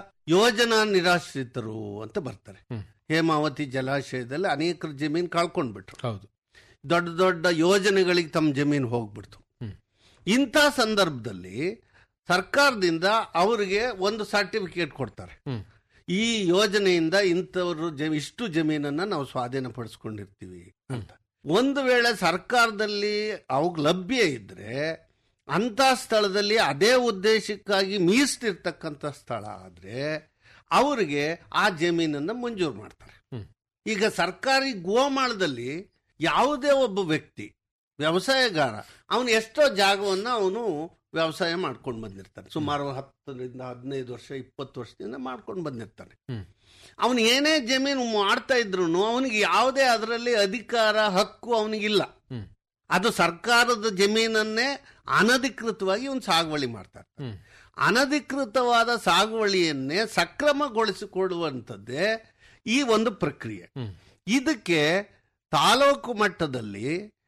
ಯೋಜನಾ ನಿರಾಶ್ರಿತರು ಅಂತ ಬರ್ತಾರೆ ಹ್ಮ್. ಹೇಮಾವತಿ ಜಲಾಶಯದಲ್ಲಿ ಅನೇಕರು ಜಮೀನು ಕಳ್ಕೊಂಡ್ಬಿಟ್ರು ಹೌದು ದೊಡ್ಡ ದೊಡ್ಡ ಯೋಜನೆಗಳಿಗೆ ತಮ್ಮ ಜಮೀನು ಹೋಗ್ಬಿಡ್ತು ಹ್ಮ್. ಇಂಥ ಸಂದರ್ಭದಲ್ಲಿ ಸರ್ಕಾರದಿಂದ ಅವರಿಗೆ ಒಂದು ಸರ್ಟಿಫಿಕೇಟ್ ಕೊಡ್ತಾರೆ ಹ್ಮ್. ಈ ಯೋಜನೆಯಿಂದ ಇಂಥವರು ಜ- ಇಷ್ಟು ಜಮೀನನ್ನ ನಾವು ಸ್ವಾಧೀನಪಡಿಸ್ಕೊಂಡಿರ್ತೀವಿ ಅಂತ ಒಂದು ವೇಳೆ ಸರ್ಕಾರದಲ್ಲಿ ಅವಾಗ ಲಭ್ಯ ಇದ್ರೆ ಅಂತ ಸ್ಥಳದಲ್ಲಿ ಅದೇ ಉದ್ದೇಶಕ್ಕಾಗಿ ಮೀಸಲಿರ್ತಕ್ಕಂಥ ಸ್ಥಳ ಆದ್ರೆ ಅವರಿಗೆ ಆ ಜಮೀನನ್ನ ಮಂಜೂರು ಮಾಡ್ತಾರೆ ಹ್ಮ್. ಈಗ ಸರ್ಕಾರಿ ಗೋಮಾಳದಲ್ಲಿ ಯಾವುದೇ ಒಬ್ಬ ವ್ಯಕ್ತಿ ವ್ಯವಸಾಯಗಾರ ಅವನು ಎಷ್ಟೋ ಜಾಗವನ್ನು ಅವನು ವ್ಯವಸಾಯ ಮಾಡ್ಕೊಂಡು ಬಂದಿರ್ತಾನೆ ಸುಮಾರು ಹತ್ತರಿಂದ ಹದಿನೈದು ವರ್ಷ ಇಪ್ಪತ್ತು ವರ್ಷದಿಂದ ಮಾಡ್ಕೊಂಡು ಬಂದಿರ್ತಾನೆ ಹ್ಮ್. ಅವನು ಏನೇ ಜಮೀನು ಮಾಡ್ತಾ ಇದ್ರು ಅವನಿಗೆ ಯಾವುದೇ ಅದರಲ್ಲಿ ಅಧಿಕಾರ ಹಕ್ಕು ಅವನಿಗಿಲ್ಲ ಹ್ಮ್. ಅದು ಸರ್ಕಾರದ ಜಮೀನನ್ನೇ ಅನಧಿಕೃತವಾಗಿ ಅವನು ಸಾಗುವಳಿ ಮಾಡ್ತಾರೆ ಹ್ಮ್. ಅನಧಿಕೃತವಾದ ಸಾಗುವಳಿಯನ್ನೇ ಸಕ್ರಮಗೊಳಿಸಿಕೊಡುವಂಥದ್ದೇ ಈ ಒಂದು ಪ್ರಕ್ರಿಯೆ ಹ್ಮ್. ಇದಕ್ಕೆ ತಾಲೂಕು ಮಟ್ಟದಲ್ಲಿ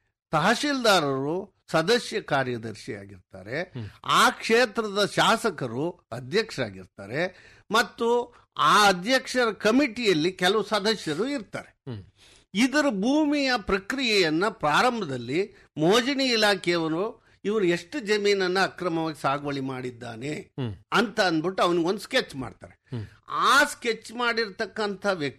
ತಹಶೀಲ್ದಾರರು ಸದಸ್ಯ ಕಾರ್ಯದರ್ಶಿಯಾಗಿರ್ತಾರೆ ಆ ಕ್ಷೇತ್ರದ ಶಾಸಕರು ಅಧ್ಯಕ್ಷರಾಗಿರ್ತಾರೆ ಮತ್ತು ಆ ಅಧ್ಯಕ್ಷರ ಕಮಿಟಿಯಲ್ಲಿ ಕೆಲವು ಸದಸ್ಯರು ಇರ್ತಾರೆ ಹ್ಮ್. ಇದರ ಭೂಮಿಯ ಪ್ರಕ್ರಿಯೆಯನ್ನ ಪ್ರಾರಂಭದಲ್ಲಿ ಮೋಜಿನಿ ಇಲಾಖೆಯವರು ಇವರು ಎಷ್ಟು ಜಮೀನನ್ನ ಅಕ್ರಮವಾಗಿ ಸಾಗುವಳಿ ಮಾಡಿದ್ದಾನೆ ಹ್ಮ್. ಅಂತ ಅಂದ್ಬಿಟ್ಟು ಅವನಿಗೊಂದು ಸ್ಕೆಚ್ ಮಾಡ್ತಾರೆ ಹ್ಮ್. ಆ ಸ್ಕೆಚ್ ಮಾಡಿರ್ತಕ್ಕಂಥ ವ್ಯಕ್ತಿ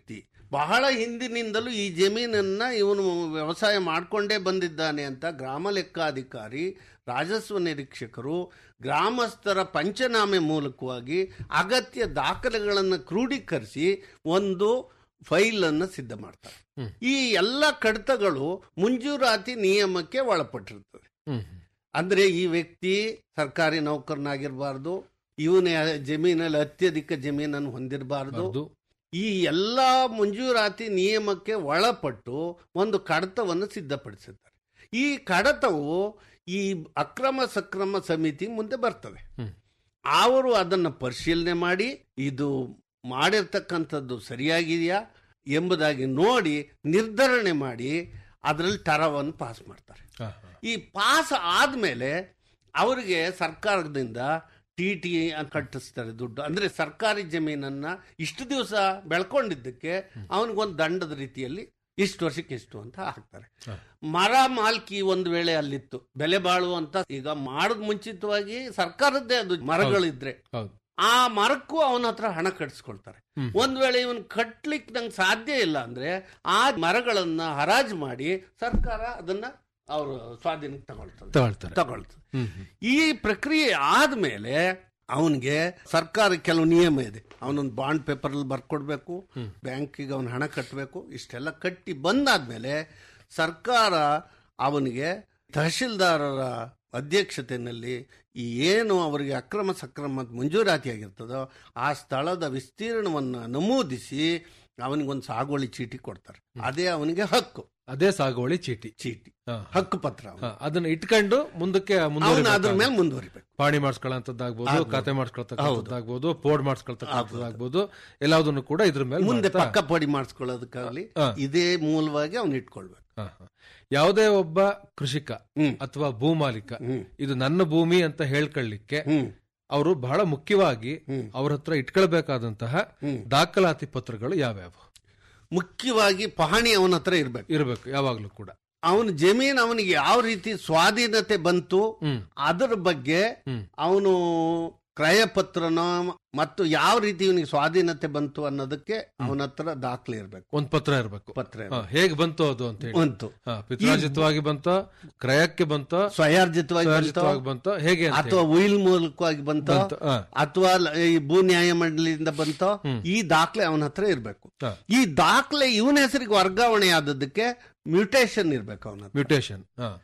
ಬಹಳ ಹಿಂದಿನಿಂದಲೂ ಈ ಜಮೀನನ್ನ ಇವನು ವ್ಯವಸಾಯ ಮಾಡಿಕೊಂಡೇ ಬಂದಿದ್ದಾನೆ ಅಂತ ಗ್ರಾಮ ಲೆಕ್ಕಾಧಿಕಾರಿ ರಾಜಸ್ವ ನಿರೀಕ್ಷಕರು ಗ್ರಾಮಸ್ಥರ ಪಂಚನಾಮೆ ಮೂಲಕವಾಗಿ ಅಗತ್ಯ ದಾಖಲೆಗಳನ್ನು ಕ್ರೋಢೀಕರಿಸಿ ಒಂದು ಫೈಲನ್ನು ಸಿದ್ಧ ಮಾಡ್ತಾರೆ ಹ್ಮ್. ಈ ಎಲ್ಲ ಕಡತಗಳು ಮುಂಜೂರಾತಿ ನಿಯಮಕ್ಕೆ ಒಳಪಟ್ಟಿರ್ತದೆ ಹ್ಮ್ ಅಂದ್ರೆ ಈ ವ್ಯಕ್ತಿ ಸರ್ಕಾರಿ ನೌಕರನಾಗಿರಬಾರ್ದು ಇವನ ಜಮೀನಲ್ಲಿ ಅತ್ಯಧಿಕ ಜಮೀನನ್ನು ಹೊಂದಿರಬಾರ್ದು ಅದು ಈ ಎಲ್ಲ ಮಂಜೂರಾತಿ ನಿಯಮಕ್ಕೆ ಒಳಪಟ್ಟು ಒಂದು ಕಡತವನ್ನು ಸಿದ್ಧಪಡಿಸುತ್ತಾರೆ ಈ ಕಡತವು ಈ ಅಕ್ರಮ ಸಕ್ರಮ ಸಮಿತಿ ಮುಂದೆ ಬರ್ತದೆ ಹ್ಮ್. ಅವರು ಅದನ್ನು ಪರಿಶೀಲನೆ ಮಾಡಿ ಇದು ಮಾಡಿರ್ತಕ್ಕಂಥದ್ದು ಸರಿಯಾಗಿದೆಯಾ ಎಂಬುದಾಗಿ ನೋಡಿ ನಿರ್ಧರಣೆ ಮಾಡಿ ಅದರಲ್ಲಿ ಟರವನ್ನು ಪಾಸ್ ಮಾಡ್ತಾರೆ ಹಾ, ಹಾ. ಈ ಪಾಸ್ ಆದ್ಮೇಲೆ ಅವರಿಗೆ ಸರ್ಕಾರದಿಂದ ಟಿ ಟಿ ಕಟ್ಟಿಸ್ತಾರೆ ದುಡ್ಡು ಅಂದ್ರೆ ಸರ್ಕಾರಿ ಜಮೀನನ್ನ ಇಷ್ಟು ದಿವಸ ಬೆಳ್ಕೊಂಡಿದ್ದಕ್ಕೆ ಅವನಿಗೊಂದು ದಂಡದ ರೀತಿಯಲ್ಲಿ ಇಷ್ಟು ವರ್ಷಕ್ಕೆ ಇಷ್ಟು ಅಂತ ಹಾಕ್ತಾರೆ ಹ. ಮರ ಮಾಲ್ಕಿ ಒಂದು ವೇಳೆ ಅಲ್ಲಿತ್ತು ಬೆಲೆ ಬಾಳುವಂತ ಈಗ ಮಾಡದ್ ಮುಂಚಿತವಾಗಿ ಸರ್ಕಾರದ್ದೇ ಅದು ಮರಗಳಿದ್ರೆ ಹೌದು ಆ ಮರಕ್ಕೂ ಅವನ ಹತ್ರ ಹಣ ಕಟ್ಟಿಸ್ಕೊಳ್ತಾರೆ ಹ್ಮ್. ಒಂದ್ ವೇಳೆ ಇವನ್ ಕಟ್ಲಿಕ್ಕೆ ನಂಗೆ ಸಾಧ್ಯ ಇಲ್ಲ ಅಂದ್ರೆ ಆ ಮರಗಳನ್ನ ಹರಾಜು ಮಾಡಿ ಸರ್ಕಾರ ಅದನ್ನ ಅವರು ಸ್ವಾಧೀನಕ್ಕೆ ತಗೊಳ್ತದೆ ತಗೊಳ್ತಾರೆ ತಗೊಳ್ತದೆ ಹ್ಮ್ ಹ್ಮ್. ಈ ಪ್ರಕ್ರಿಯೆ ಆದ್ಮೇಲೆ ಅವನಿಗೆ ಸರ್ಕಾರ ಕೆಲವು ನಿಯಮ ಇದೆ ಅವನೊಂದು ಬಾಂಡ್ ಪೇಪರ್ ಅಲ್ಲಿ ಬರ್ಕೊಡ್ಬೇಕು ಬ್ಯಾಂಕಿಗೆ ಅವನ ಹಣ ಕಟ್ಟಬೇಕು ಇಷ್ಟೆಲ್ಲ ಕಟ್ಟಿ ಬಂದಾದ್ಮೇಲೆ ಸರ್ಕಾರ ಅವನಿಗೆ ತಹಶೀಲ್ದಾರರ ಅಧ್ಯಕ್ಷತೆಯಲ್ಲಿ ಈ ಏನು ಅವರಿಗೆ ಅಕ್ರಮ ಸಕ್ರಮ ಮಂಜೂರಾತಿ ಆಗಿರ್ತದೋ ಆ ಸ್ಥಳದ ವಿಸ್ತೀರ್ಣವನ್ನು ನಮೂದಿಸಿ ಅವನಿಗೊಂದು ಸಾಗುವಳಿ ಚೀಟಿ ಕೊಡ್ತಾರೆ ಅದೇ ಅವನಿಗೆ ಹಕ್ಕು ಅದೇ ಸಾಗುವಳಿ ಚೀಟಿ ಚೀಟಿ ಹಾ. ಹಕ್ಕು ಪತ್ರ ಹಾ, ಅದನ್ನ ಇಟ್ಕೊಂಡು ಮುಂದಕ್ಕೆ ಅವನು ಅದ್ರ ಮುಂದುವರಿಬೇಕು ಮೇಲೆ ಮುಂದುವರಿಬೇಕು ಪಾಣಿ ಮಾಡಿಸ್ಕೊಳ್ಳೋಂಥದ್ದಾಗ್ಬೋದು ಆಗ್ಬೋದು. ಖಾತೆ ಮಾಡಿಸ್ಕೊಳ್ತಕ್ಕಂಥದ್ದಾಗ್ಬೋದು ಪೋಡ್ ಮಾಡಿಸ್ಕೊಳ್ತಕ್ಕಂಥದ್ದಾಗ್ಬೋದು ಎಲ್ಲದನ್ನು ಕೂಡ ಇದ್ರ ಮೇಲೆ ಮುಂದೆ ಮಾಡ್ತಾ- ಪಕ್ಕ ಪಡಿ ಮಾಡಿಸ್ಕೊಳ್ಳೋದಕ್ಕಾಗಲಿ ಹಾ. ಇದೇ ಮೂಲವಾಗಿ ಅವನು ಇಟ್ಕೊಳ್ಬೇಕು ಹಾ, ಹಾ. ಯಾವುದೇ ಒಬ್ಬ ಕೃಷಿಕ ಹ್ಮ್. ಅಥವಾ ಭೂಮಾಲಿಕ ಹ್ಮ್. ಇದು ನನ್ನ ಭೂಮಿ ಅಂತ ಹೇಳ್ಕೊಳ್ಳಿಕ್ಕೆ ಹ್ಮ್ ಅವರು ಬಹಳ ಮುಖ್ಯವಾಗಿ ಹ್ಮ್. ಅವ್ರ ಹತ್ರ ಇಟ್ಕೊಳ್ಬೇಕಾದಂತಹ ಹ್ಮ್. ದಾಖಲಾತಿ ಪತ್ರಗಳು ಯಾವ್ಯಾವ ಮುಖ್ಯವಾಗಿ ಪಹಣಿ ಅವನ ಹತ್ರ ಇರ್ಬೇಕು ಇರಬೇಕು ಯಾವಾಗ್ಲೂ ಕೂಡ ಅವನ ಜಮೀನು ಅವನಿಗೆ ಯಾವ ರೀತಿ ಸ್ವಾಧೀನತೆ ಬಂತು ಹ್ಮ್ ಅದರ ಬಗ್ಗೆ ಹ್ಮ್. ಅವನು ಕ್ರಯ ಪತ್ರನ ಮತ್ತು ಯಾವ ರೀತಿ ಇವನಿಗೆ ಸ್ವಾಧೀನತೆ ಬಂತು ಅನ್ನೋದಕ್ಕೆ ಅವನ ಹತ್ರ ದಾಖಲೆ ಇರ್ಬೇಕು ಒಂದ್ ಪತ್ರ ಇರಬೇಕು ಪತ್ರ ಇರ್ಬೇಕು. ಹೇಗ್ ಬಂತು ಅದು ಅಂತ ಹೇಳಿ ಬಂತು ಹಾ, ಪಿತ್ರಾರ್ಜಿತವಾಗಿ ಬಂತ ಕ್ರಯಕ್ಕೆ ಬಂತ ಸ್ವಯಾರ್ಜಿತವಾಗಿ ಬಂತು ಸ್ವಯಾರ್ಜಿತವಾಗಿ ಬಂತ ಹೇಗೆ ಅಂತ ಅಥವಾ ಉಯಿಲ್ ಮೂಲಕವಾಗಿ ಬಂತು ಬಂತು, ಹಾ. ಅಥವಾ ಲ- ಈ ಭೂ ನ್ಯಾಯ ಮಂಡಳಿಯಿಂದ ಬಂತೋ ಈ ದಾಖಲೆ ಅವನ ಹತ್ರ ಇರ್ಬೇಕು ಹಾ. ಈ ದಾಖಲೆ ಇವನ ಹೆಸರಿಗೆ ವರ್ಗಾವಣೆ ಆದದ್ದಕ್ಕೆ ಮ್ಯೂಟೇಶನ್ ಇರ್ಬೇಕು ಅವನ ಹತ್ರ. ಮ್ಯೂಟೇಶನ್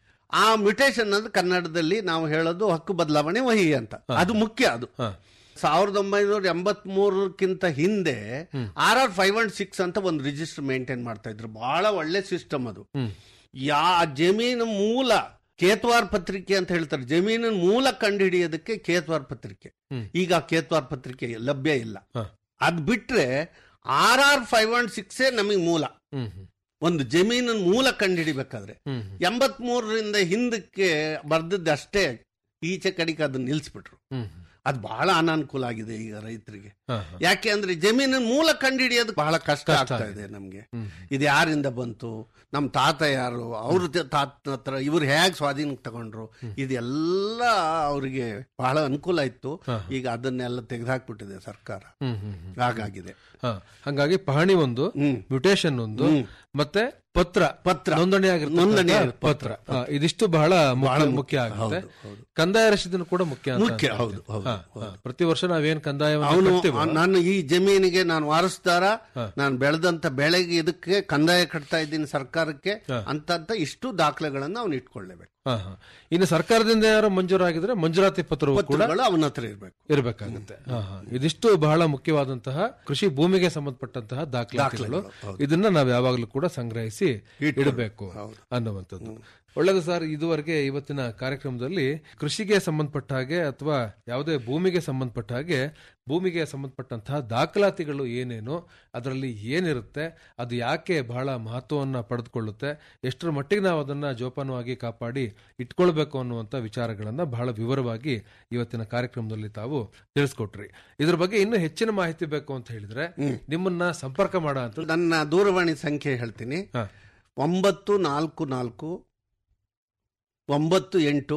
ಆ ಮ್ಯೂಟೇಶನ್ ಅಂದ್ರೆ ಕನ್ನಡದಲ್ಲಿ ನಾವು ಹೇಳೋದು ಹಕ್ಕು ಬದಲಾವಣೆ ವಹಿ ಅಂತ ಅದು ಮುಖ್ಯ ಅದು ಸಾವಿರದ ಒಂಬೈನೂರ ಎಂಬತ್ ಮೂರಕ್ಕಿಂತ ಹಿಂದೆ R R five and six ಅಂತ ಒಂದು ರಿಜಿಸ್ಟರ್ ಮೇಂಟೈನ್ ಮಾಡ್ತಾ ಇದ್ರು ಬಹಳ ಒಳ್ಳೆ ಸಿಸ್ಟಮ್ ಅದು ಯಾ ಜಮೀನು ಮೂಲ ಕೇತ್ವಾರ್ ಪತ್ರಿಕೆ ಅಂತ ಹೇಳ್ತಾರೆ ಜಮೀನಿನ ಮೂಲ ಕಂಡುಹಿಡಿಯೋದಕ್ಕೆ ಕೇತ್ವಾರ್ ಪತ್ರಿಕೆ ಹ್ಮ್. ಈಗ ಆ ಕೇತ್ವಾರ್ ಪತ್ರಿಕೆ ಲಭ್ಯ ಇಲ್ಲ ಹ. ಅದ್ ಬಿಟ್ರೆ ಆರ್ ಆರ್ ಫೈವ್ ಅಂಡ್ ಸಿಕ್ಸೇ ನಮಗೆ ಮೂಲ ಹ್ಮ್ ಹ್ಮ್ ಒಂದು ಜಮೀನಿನ ಮೂಲ ಕಂಡುಹಿಡಿಬೇಕಾದ್ರೆ ಹ್ಮ್ ಎಂಬತ್ ಮೂರರಿಂದ ಹಿಂದಕ್ಕೆ ಬರ್ದದ್ದು ಅಷ್ಟೇ ಈಚೆ ಕಡೆಗೆ ಅದನ್ನ ನಿಲ್ಸ್ಬಿಟ್ರು ಹ್ಮ್ ಅದು ಬಹಳ ಅನಾನುಕೂಲ ಆಗಿದೆ ಈಗ ರೈತರಿಗೆ ಹಾ, ಹಾ. ಯಾಕೆ ಅಂದ್ರೆ ಜಮೀನಿನ ಮೂಲ ಕಂಡುಹಿಡಿಯೋದು ಬಹಳ ಕಷ್ಟ ಕಷ್ಟ ಆಗ್ತಾ ಆಗಿದೆ. ಇದೆ ನಮ್ಗೆ ಹ್ಮ್. ಇದು ಯಾರಿಂದ ಬಂತು ನಮ್ಮ ತಾತ ಯಾರು ಅವ್ರ ತಾತನ ಹತ್ರ ಇವ್ರು ಹೇಗೆ ಸ್ವಾಧೀನಕ್ಕೆ ತಗೊಂಡ್ರು ಇದೆಲ್ಲ ಅವರಿಗೆ ಬಹಳ ಅನುಕೂಲ ಇತ್ತು ಹಾ. ಈಗ ಅದನ್ನೆಲ್ಲ ತೆಗೆದುಹಾಕ್ಬಿಟ್ಟಿದೆ ಸರ್ಕಾರ ಹ್ಮ್ ಹ್ಮ್ ಹ್ಮ್. ಹಾಗಾಗಿದೆ ಹಾ. ಹಂಗಾಗಿ ಪಹಣಿ ಒಂದು ಹ್ಮ್. ಮ್ಯೂಟೇಶನ್ ಒಂದು ಹ್ಮ್. ಮತ್ತೆ ಪತ್ರ ಪತ್ರ. ನೋಂದಣಿ ನೋಂದಣಿ ಆಗಿರ್ತಕ್ಕಂಥ ಪತ್ರ ಹಾ, ಇದಿಷ್ಟು ಬಹಳ ಮುಖ್ಯ ಮುಖ್ಯ ಆಗುತ್ತೆ ಹೌದು, ಹೌದು. ಕಂದಾಯ ರಸೀದಿನ ಕೂಡ ಮುಖ್ಯ ಅಂತ ಮುಖ್ಯ, ಅನ್ಸುತ್ತೆ. ಹೌದು, ಹೌದು, ಹಾ, ಹೌದು. ಹಾ. ಪ್ರತಿ ವರ್ಷ ನಾವೇನ್ ಕಂದಾಯವನ್ನು ಅವನು ಕಟ್ತೀವೋ, ನಾನು ಈ ಜಮೀನಿಗೆ ನಾನು ವಾರಸ್ದಾರ ಹಾ. ನಾನು ಬೆಳೆದಂತ ಬೆಳೆಗೆ ಇದಕ್ಕೆ ಕಂದಾಯ ಕಟ್ತಾ ಇದ್ದೀನಿ ಸರ್ಕಾರಕ್ಕೆ ಹಾ. ಅಂತ ಇಷ್ಟು ದಾಖಲೆಗಳನ್ನು ಅವನು ಇಟ್ಕೊಳ್ಳೇಬೇಕು ಹಾ, ಹಾ. ಇನ್ನು ಸರ್ಕಾರದಿಂದ ಯಾರು ಮಂಜೂರಾಗಿದ್ರೆ ಮಂಜೂರಾತಿ ಪತ್ರವು ಕೂಡ ಪತ್ರಗಳು ಅವನ ಹತ್ರ ಇರಬೇಕು ಇರಬೇಕಾಗುತ್ತೆ ಹಾ, ಹಾ. ಇದಿಷ್ಟು ಬಹಳ ಮುಖ್ಯವಾದಂತಹ ಕೃಷಿ ಭೂಮಿಗೆ ಸಂಬಂಧಪಟ್ಟಂತಹ ದಾಖಲಾತಿಗಳು ದಾಖಲೆಗಳು, ಇದನ್ನ ನಾವು ಯಾವಾಗಲೂ ಕೂಡ ಸಂಗ್ರಹಿಸಿ ಇಡಬೇಕು ಹೌದು. ಅನ್ನುವಂಥದ್ದು ಒಳ್ಳೆಯದು ಸರ್ ಇದುವರೆಗೆ ಇವತ್ತಿನ ಕಾರ್ಯಕ್ರಮದಲ್ಲಿ ಕೃಷಿಗೆ ಸಂಬಂಧಪಟ್ಟ ಹಾಗೆ ಅಥವಾ ಯಾವುದೇ ಭೂಮಿಗೆ ಸಂಬಂಧಪಟ್ಟ ಹಾಗೆ ಭೂಮಿಗೆ ಸಂಬಂಧಪಟ್ಟಂತಹ ದಾಖಲಾತಿಗಳು ಏನೇನು ಅದರಲ್ಲಿ ಏನಿರುತ್ತೆ ಅದು ಯಾಕೆ ಬಹಳ ಮಹತ್ವವನ್ನು ಪಡೆದುಕೊಳ್ಳುತ್ತೆ ಎಷ್ಟರ ಮಟ್ಟಿಗೆ ನಾವು ಅದನ್ನ ಜೋಪಾನವಾಗಿ ಕಾಪಾಡಿ ಇಟ್ಕೊಳ್ಬೇಕು ಅನ್ನುವಂಥ ವಿಚಾರಗಳನ್ನ ಬಹಳ ವಿವರವಾಗಿ ಇವತ್ತಿನ ಕಾರ್ಯಕ್ರಮದಲ್ಲಿ ತಾವು ತಿಳಿಸ್ಕೊಟ್ರಿ ಇದ್ರ ಬಗ್ಗೆ ಇನ್ನೂ ಹೆಚ್ಚಿನ ಮಾಹಿತಿ ಬೇಕು ಅಂತ ಹೇಳಿದ್ರೆ ನಿಮ್ಮನ್ನ ಸಂಪರ್ಕ ಮಾಡೋ ಅಂತ ನನ್ನ ದೂರವಾಣಿ ಸಂಖ್ಯೆ ಹೇಳ್ತೀನಿ ಹಾ. ಒಂಬತ್ತು ನಾಲ್ಕು ನಾಲ್ಕು ಒಂಬತ್ತು ಎಂಟು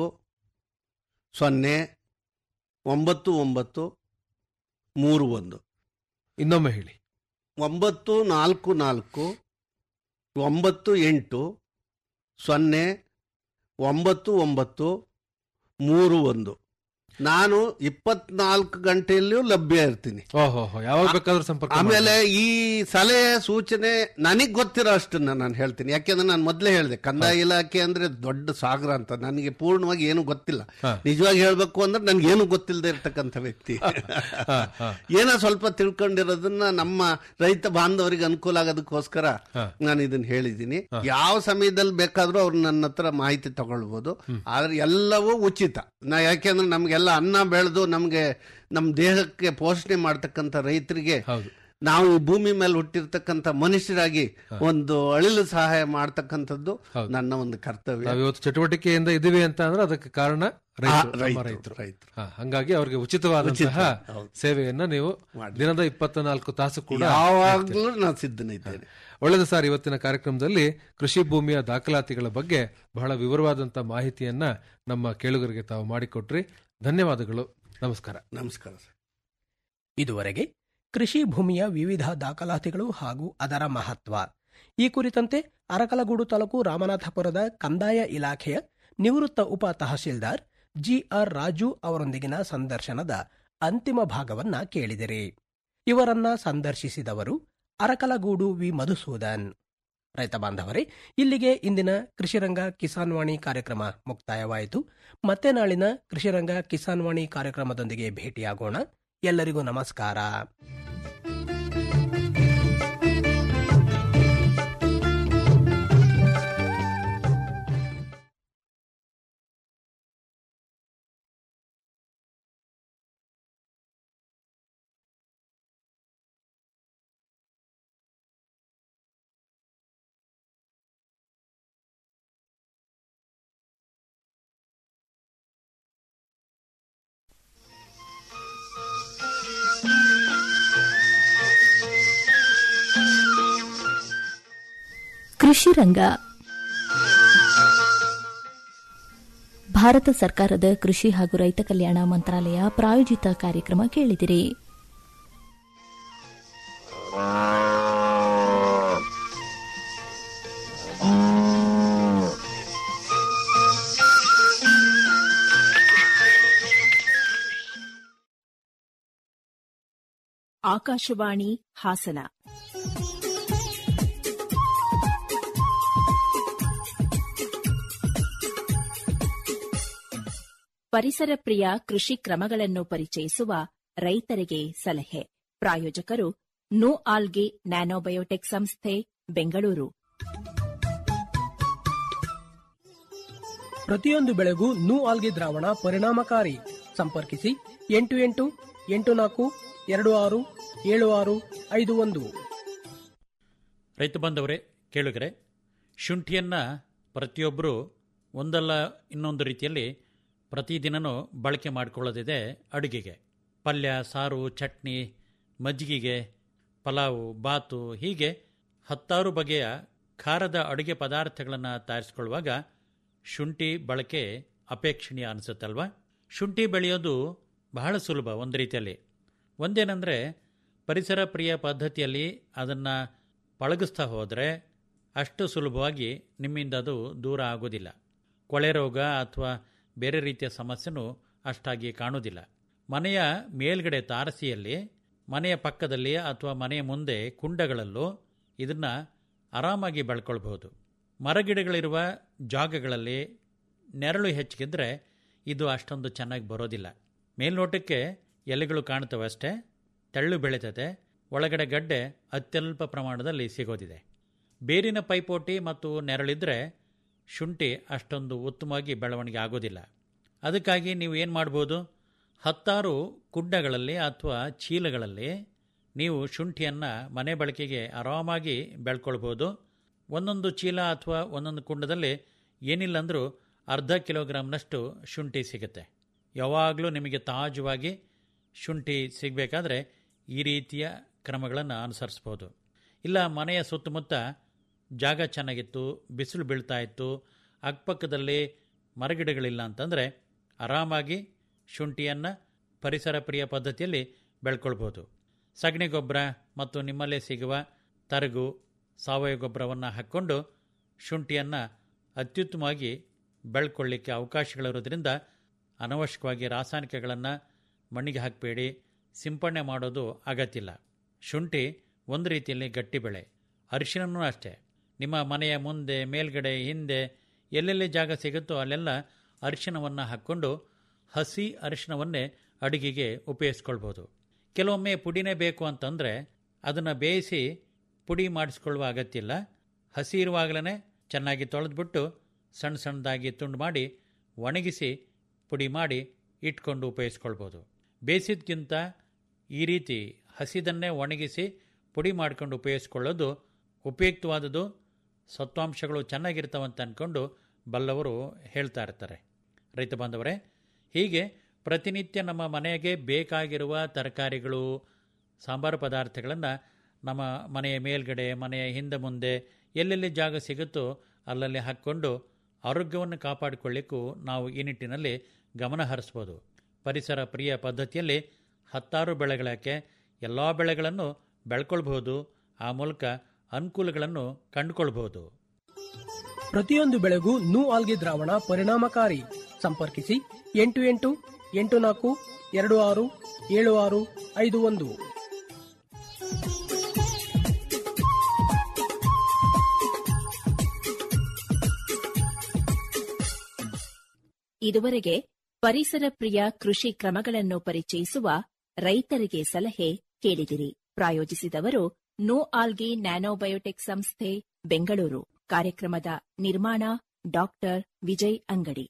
ಸೊನ್ನೆ ಒಂಬತ್ತು ಒಂಬತ್ತು ಮೂರು ಒಂದು ಇನ್ನೊಮ್ಮೆ ಹೇಳಿ ಒಂಬತ್ತು ನಾಲ್ಕು ನಾಲ್ಕು ಒಂಬತ್ತು ಎಂಟು ಸೊನ್ನೆ ಒಂಬತ್ತು ಒಂಬತ್ತು ಮೂರು ಒಂದು ನಾನು ಇಪ್ಪತ್ನಾಲ್ಕು ಗಂಟೆಯಲ್ಲಿಯೂ ಲಭ್ಯ ಇರ್ತೀನಿ ಓಹೋ ಯಾವಾಗ ಬೇಕಾದ್ರೂ ಸಂಪರ್ಕ ಆಮೇಲೆ ಈ ಸಲಹೆ ಸೂಚನೆ ನನಗ್ ಗೊತ್ತಿರೋ ಅಷ್ಟನ್ನ ನಾನು ಹೇಳ್ತೀನಿ ಯಾಕೆಂದ್ರೆ ನಾನು ಮೊದಲೇ ಹೇಳಿದೆ ಕಂದಾಯ ಇಲಾಖೆ ಅಂದ್ರೆ ದೊಡ್ಡ ಸಾಗರ ಅಂತ ನನಗೆ ಪೂರ್ಣವಾಗಿ ಏನು ಗೊತ್ತಿಲ್ಲ ಹಾ. ನಿಜವಾಗಿ ಹೇಳ್ಬೇಕು ಅಂದ್ರೆ ನನ್ಗೆ ಏನು ಗೊತ್ತಿಲ್ಲದೆ ಇರ್ತಕ್ಕಂಥ ವ್ಯಕ್ತಿ ಹಾ, ಹಾ. ಏನೋ ಸ್ವಲ್ಪ ತಿಳ್ಕೊಂಡಿರೋದನ್ನ ನಮ್ಮ ರೈತ ಬಾಂಧವರಿಗೆ ಅನುಕೂಲ ಆಗೋದಕ್ಕೋಸ್ಕರ ಹಾ. ನಾನು ಇದನ್ನ ಹೇಳಿದ್ದೀನಿ ಯಾವ ಸಮಯದಲ್ಲಿ ಬೇಕಾದ್ರೂ ಅವ್ರು ನನ್ನ ಹತ್ರ ಮಾಹಿತಿ ತಗೊಳ್ಬೋದು ಆದ್ರೆ ಎಲ್ಲವೂ ಉಚಿತ ನಾ ಯಾಕೆಂದ್ರೆ ನಮ್ಗೆಲ್ಲ ಅನ್ನ ಬೆಳೆದು ನಮ್ಗೆ ನಮ್ಮ ದೇಹಕ್ಕೆ ಪೋಷಣೆ ಮಾಡ್ತಕ್ಕಂಥ ರೈತರಿಗೆ ಹೌದು ನಾವು ಈ ಭೂಮಿ ಮೇಲೆ ಹುಟ್ಟಿರ್ತಕ್ಕಂಥ ಮನುಷ್ಯರಾಗಿ ಒಂದು ಅಳಿಲು ಸಹಾಯ ಮಾಡ್ತಕ್ಕಂಥದ್ದು ಹೌದು. ನನ್ನ ಒಂದು ಕರ್ತವ್ಯ ನಾವ್ ಇವತ್ತು ಚಟುವಟಿಕೆಯಿಂದ ಇದೀವಿ ಅಂತ ಅಂದ್ರೆ ಅದಕ್ಕೆ ಕಾರಣ ರೈತರು, ನಮ್ಮ ರೈತರು, ರೈತರು ರೈತರು. ಹಾ, ಹಂಗಾಗಿ ಅವ್ರಿಗೆ ಉಚಿತವಾದಂತಹ ಉಚಿತ, ಹೌದು. ಸೇವೆಯನ್ನ ನೀವು ಮಾಡಿ. ದಿನದ ಇಪ್ಪತ್ನಾಲ್ಕು ತಾಸು ಕೂಡ ಯಾವಾಗ್ಲೂ ನಾನು ಸಿದ್ಧನಿದ್ದೇನೆ ಒಳ್ಳೆಯದು ಸರ್ ಇವತ್ತಿನ ಕಾರ್ಯಕ್ರಮದಲ್ಲಿ ಕೃಷಿ ಭೂಮಿಯ ದಾಖಲಾತಿಗಳ ಬಗ್ಗೆ ಬಹಳ ವಿವರವಾದಂತಹ ಮಾಹಿತಿಯನ್ನ ನಮ್ಮ ಕೇಳುಗರಿಗೆ ತಾವು ಮಾಡಿಕೊಟ್ರಿ ಧನ್ಯವಾದಗಳು ನಮಸ್ಕಾರ ನಮಸ್ಕಾರ ಸರ್ ಇದುವರೆಗೆ ಕೃಷಿ ಭೂಮಿಯ ವಿವಿಧ ದಾಖಲಾತಿಗಳು ಹಾಗೂ ಅದರ ಮಹತ್ವ ಈ ಕುರಿತಂತೆ ಅರಕಲಗೂಡು ತಾಲೂಕು ರಾಮನಾಥಪುರದ ಕಂದಾಯ ಇಲಾಖೆಯ ನಿವೃತ್ತ ಉಪ ತಹಶೀಲ್ದಾರ್ ಜಿಆರ್ ರಾಜು ಅವರೊಂದಿಗಿನ ಸಂದರ್ಶನದ ಅಂತಿಮ ಭಾಗವನ್ನ ಕೇಳಿದಿರಿ ಇವರನ್ನ ಸಂದರ್ಶಿಸಿದವರು ಅರಕಲಗೂಡು ವಿ ಮಧುಸೂದನ್ ರೈತ ಬಾಂಧವರೇ ಇಲ್ಲಿಗೆ ಇಂದಿನ ಕೃಷಿರಂಗ ಕಿಸಾನ್ ವಾಣಿ ಕಾರ್ಯಕ್ರಮ ಮುಕ್ತಾಯವಾಯಿತು ಮತ್ತೆ ನಾಳಿನ ಕೃಷಿರಂಗ ಕಿಸಾನ್ ವಾಣಿ ಕಾರ್ಯಕ್ರಮದೊಂದಿಗೆ ಭೇಟಿಯಾಗೋಣ ಎಲ್ಲರಿಗೂ ನಮಸ್ಕಾರ ಕೃಷಿ ರಂಗ ಭಾರತ ಸರ್ಕಾರದ ಕೃಷಿ ಹಾಗೂ ರೈತ ಕಲ್ಯಾಣ ಮಂತ್ರಾಲಯ ಪ್ರಾಯೋಜಿತ ಕಾರ್ಯಕ್ರಮ ಕೇಳಿದಿರಿ ಆಕಾಶವಾಣಿ ಹಾಸನ ಪರಿಸರ ಪ್ರಿಯ ಕೃಷಿ ಕ್ರಮಗಳನ್ನು ಪರಿಚಯಿಸುವ ರೈತರಿಗೆ ಸಲಹೆ ಪ್ರಾಯೋಜಕರು ನೋ ಆಲ್ಗೆ ನ್ಯಾನೋಬಯೋಟೆಕ್ ಸಂಸ್ಥೆ ಬೆಂಗಳೂರು ಪ್ರತಿಯೊಂದು ಬೆಳೆಗೂ ನೂ ಆಲ್ಗೆ ದ್ರಾವಣ ಪರಿಣಾಮಕಾರಿ ಸಂಪರ್ಕಿಸಿ ಎಂಟು ಎಂಟು ಎಂಟು ನಾಲ್ಕು ಎರಡು ಆರು ಏಳು ಆರು ಐದು ಒಂದು ರೈತ ಬಾಂಧವರೇ ಕೇಳುಗರೆ ಶುಂಠಿಯನ್ನು ಪ್ರತಿಯೊಬ್ಬರು ಒಂದಲ್ಲ ಇನ್ನೊಂದು ರೀತಿಯಲ್ಲಿ ಪ್ರತಿದಿನವೂ ಬಳಕೆ ಮಾಡಿಕೊಳ್ಳೋದಿದೆ ಅಡುಗೆಗೆ ಪಲ್ಯ ಸಾರು ಚಟ್ನಿ ಮಜ್ಜಿಗೆಗೆ ಪಲಾವು ಬಾತು ಹೀಗೆ ಹತ್ತಾರು ಬಗೆಯ ಖಾರದ ಅಡುಗೆ ಪದಾರ್ಥಗಳನ್ನು ತಯಾರಿಸಿಕೊಳ್ಳುವಾಗ ಶುಂಠಿ ಬಳಕೆ ಅಪೇಕ್ಷಣೀಯ ಅನಿಸುತ್ತಲ್ವಾ ಶುಂಠಿ ಬೆಳೆಯೋದು ಬಹಳ ಸುಲಭ ಒಂದು ರೀತಿಯಲ್ಲಿ ಒಂದೇನೆಂದರೆ ಪರಿಸರ ಪ್ರಿಯ ಪದ್ಧತಿಯಲ್ಲಿ ಅದನ್ನು ಪಳಗಿಸ್ತಾ ಹೋದರೆ ಅಷ್ಟು ಸುಲಭವಾಗಿ ನಿಮ್ಮಿಂದ ಅದು ದೂರ ಆಗೋದಿಲ್ಲ ಕೊಳೆ ರೋಗ ಅಥವಾ ಬೇರೆ ರೀತಿಯ ಸಮಸ್ಯೆನೂ ಅಷ್ಟಾಗಿ ಕಾಣುವುದಿಲ್ಲ ಮನೆಯ ಮೇಲ್ಗಡೆ ತಾರಸಿಯಲ್ಲಿ ಮನೆಯ ಪಕ್ಕದಲ್ಲಿ ಅಥವಾ ಮನೆಯ ಮುಂದೆ ಕುಂಡಗಳಲ್ಲೂ ಇದನ್ನು ಆರಾಮಾಗಿ ಬೆಳ್ಕೊಳ್ಬಹುದು ಮರಗಿಡಗಳಿರುವ ಜಾಗಗಳಲ್ಲಿ ನೆರಳು ಹೆಚ್ಚಿಗಿದ್ರೆ ಇದು ಅಷ್ಟೊಂದು ಚೆನ್ನಾಗಿ ಬರೋದಿಲ್ಲ ಮೇಲ್ನೋಟಕ್ಕೆ ಎಲೆಗಳು ಕಾಣ್ತವೆ ಅಷ್ಟೇ ತೆಳ್ಳು ಬೆಳೀತದೆ ಒಳಗಡೆ ಗಡ್ಡೆ ಅತ್ಯಲ್ಪ ಪ್ರಮಾಣದಲ್ಲಿ ಸಿಗೋದಿದೆ ಬೇರಿನ ಪೈಪೋಟಿ ಮತ್ತು ನೆರಳಿದ್ರೆ ಶುಂಠಿ ಅಷ್ಟೊಂದು ಉತ್ತಮವಾಗಿ ಬೆಳವಣಿಗೆ ಆಗೋದಿಲ್ಲ ಅದಕ್ಕಾಗಿ ನೀವು ಏನು ಮಾಡ್ಬೋದು ಹತ್ತಾರು ಕುಂಡಗಳಲ್ಲಿ ಅಥವಾ ಚೀಲಗಳಲ್ಲಿ ನೀವು ಶುಂಠಿಯನ್ನು ಮನೆ ಬಳಕೆಗೆ ಆರಾಮಾಗಿ ಬೆಳ್ಕೊಳ್ಬೋದು ಒಂದೊಂದು ಚೀಲ ಅಥವಾ ಒಂದೊಂದು ಕುಂಡದಲ್ಲಿ ಏನಿಲ್ಲ ಅಂದರೂ ಅರ್ಧ ಕಿಲೋಗ್ರಾಮ್ನಷ್ಟು ಶುಂಠಿ ಸಿಗುತ್ತೆ ಯಾವಾಗಲೂ ನಿಮಗೆ ತಾಜವಾಗಿ ಶುಂಠಿ ಸಿಗಬೇಕಾದ್ರೆ ಈ ರೀತಿಯ ಕ್ರಮಗಳನ್ನು ಅನುಸರಿಸ್ಬೋದು ಇಲ್ಲ ಮನೆಯ ಸುತ್ತಮುತ್ತ ಜಾಗ ಚೆನ್ನಾಗಿತ್ತು ಬಿಸಿಲು ಬೀಳ್ತಾ ಇತ್ತು ಅಕ್ಕಪಕ್ಕದಲ್ಲಿ ಮರಗಿಡಗಳಿಲ್ಲ ಅಂತಂದರೆ ಆರಾಮಾಗಿ ಶುಂಠಿಯನ್ನು ಪರಿಸರ ಪ್ರಿಯ ಪದ್ಧತಿಯಲ್ಲಿ ಬೆಳ್ಕೊಳ್ಬೋದು ಸಗಣಿ ಗೊಬ್ಬರ ಮತ್ತು ನಿಮ್ಮಲ್ಲೇ ಸಿಗುವ ತರಗು ಸಾವಯವ ಗೊಬ್ಬರವನ್ನು ಹಾಕ್ಕೊಂಡು ಶುಂಠಿಯನ್ನು ಅತ್ಯುತ್ತಮವಾಗಿ ಬೆಳ್ಕೊಳ್ಳಿಕ್ಕೆ ಅವಕಾಶಗಳಿರೋದ್ರಿಂದ ಅನವಶ್ಯಕವಾಗಿ ರಾಸಾಯನಿಕಗಳನ್ನು ಮಣ್ಣಿಗೆ ಹಾಕಬೇಡಿ ಸಿಂಪಡಣೆ ಮಾಡೋದು ಅಗತ್ಯ ಇಲ್ಲ ಶುಂಠಿ ಒಂದು ರೀತಿಯಲ್ಲಿ ಗಟ್ಟಿ ಬೆಳೆ ಅರಿಶಿನೂ ಅಷ್ಟೇ ನಿಮ್ಮ ಮನೆಯ ಮುಂದೆ ಮೇಲ್ಗಡೆ ಹಿಂದೆ ಎಲ್ಲೆಲ್ಲಿ ಜಾಗ ಸಿಗುತ್ತೋ ಅಲ್ಲೆಲ್ಲ ಅರಿಶಿನವನ್ನು ಹಾಕ್ಕೊಂಡು ಹಸಿ ಅರಿಶಿನವನ್ನೇ ಅಡುಗೆಗೆ ಉಪಯೋಗಿಸ್ಕೊಳ್ಬೋದು ಕೆಲವೊಮ್ಮೆ ಪುಡಿನೇ ಬೇಕು ಅಂತಂದರೆ ಅದನ್ನು ಬೇಯಿಸಿ ಪುಡಿ ಮಾಡಿಸ್ಕೊಳ್ಳುವ ಅಗತ್ಯ ಇಲ್ಲ ಹಸಿ ಇರುವಾಗಲೇ ಚೆನ್ನಾಗಿ ತೊಳೆದ್ಬಿಟ್ಟು ಸಣ್ಣ ಸಣ್ಣದಾಗಿ ತುಂಡು ಮಾಡಿ ಒಣಗಿಸಿ ಪುಡಿ ಮಾಡಿ ಇಟ್ಕೊಂಡು ಉಪಯೋಗಿಸ್ಕೊಳ್ಬೋದು ಬೇಯಿಸಿದ್ಕಿಂತ ಈ ರೀತಿ ಹಸಿದನ್ನೇ ಒಣಗಿಸಿ ಪುಡಿ ಮಾಡ್ಕೊಂಡು ಉಪಯೋಗಿಸ್ಕೊಳ್ಳೋದು ಉಪಯುಕ್ತವಾದದ್ದು ಸತ್ವಾಂಶಗಳು ಚೆನ್ನಾಗಿರ್ತಾವಂತ ಅಂದ್ಕೊಂಡು ಬಲ್ಲವರು ಹೇಳ್ತಾ ಇರ್ತಾರೆ ರೈತ ಬಾಂಧವರೇ ಹೀಗೆ ಪ್ರತಿನಿತ್ಯ ನಮ್ಮ ಮನೆಗೆ ಬೇಕಾಗಿರುವ ತರಕಾರಿಗಳು ಸಾಂಬಾರು ಪದಾರ್ಥಗಳನ್ನು ನಮ್ಮ ಮನೆಯ ಮೇಲ್ಗಡೆ ಮನೆಯ ಹಿಂದೆ ಮುಂದೆ ಎಲ್ಲೆಲ್ಲಿ ಜಾಗ ಸಿಗುತ್ತೋ ಅಲ್ಲಲ್ಲಿ ಹಾಕ್ಕೊಂಡು ಆರೋಗ್ಯವನ್ನು ಕಾಪಾಡಿಕೊಳ್ಳಿಕ್ಕೂ ನಾವು ಈ ನಿಟ್ಟಿನಲ್ಲಿ ಗಮನ ಹರಿಸ್ಬೋದು ಪರಿಸರ ಪ್ರಿಯ ಪದ್ಧತಿಯಲ್ಲಿ ಹತ್ತಾರು ಬೆಳೆಗಳಕ್ಕೆ ಎಲ್ಲ ಬೆಳೆಗಳನ್ನು ಬೆಳ್ಕೊಳ್ಬಹುದು ಆ ಮೂಲಕ ಅನುಕೂಲಗಳನ್ನು ಕಂಡುಕೊಳ್ಬಹುದು ಪ್ರತಿಯೊಂದು ಬೆಳೆಗೂ ನೂ ಆಲ್ಗೆ ದ್ರಾವಣ ಪರಿಣಾಮಕಾರಿ ಸಂಪರ್ಕಿಸಿ ಎಂಟು ಎಂಟು ಎಂಟು ನಾಲ್ಕು ಎರಡು ಆರು ಏಳು ಆರು ಐದು ಒಂದು ಇದುವರೆಗೆ ಪರಿಸರ ಪ್ರಿಯ ಕೃಷಿ ಕ್ರಮಗಳನ್ನು ಪರಿಚಯಿಸುವ ರೈತರಿಗೆ ಸಲಹೆ ಕೇಳಿದಿರಿ ಪ್ರಾಯೋಜಿಸಿದವರು ನೋ ಆಲ್ಗಿ ನ್ಯಾನೋಬಯೋಟೆಕ್ ಸಂಸ್ಥೆ ಬೆಂಗಳೂರು ಕಾರ್ಯಕ್ರಮದ ನಿರ್ಮಾಣ ಡಾಕ್ಟರ್ ವಿಜಯ್ ಅಂಗಡಿ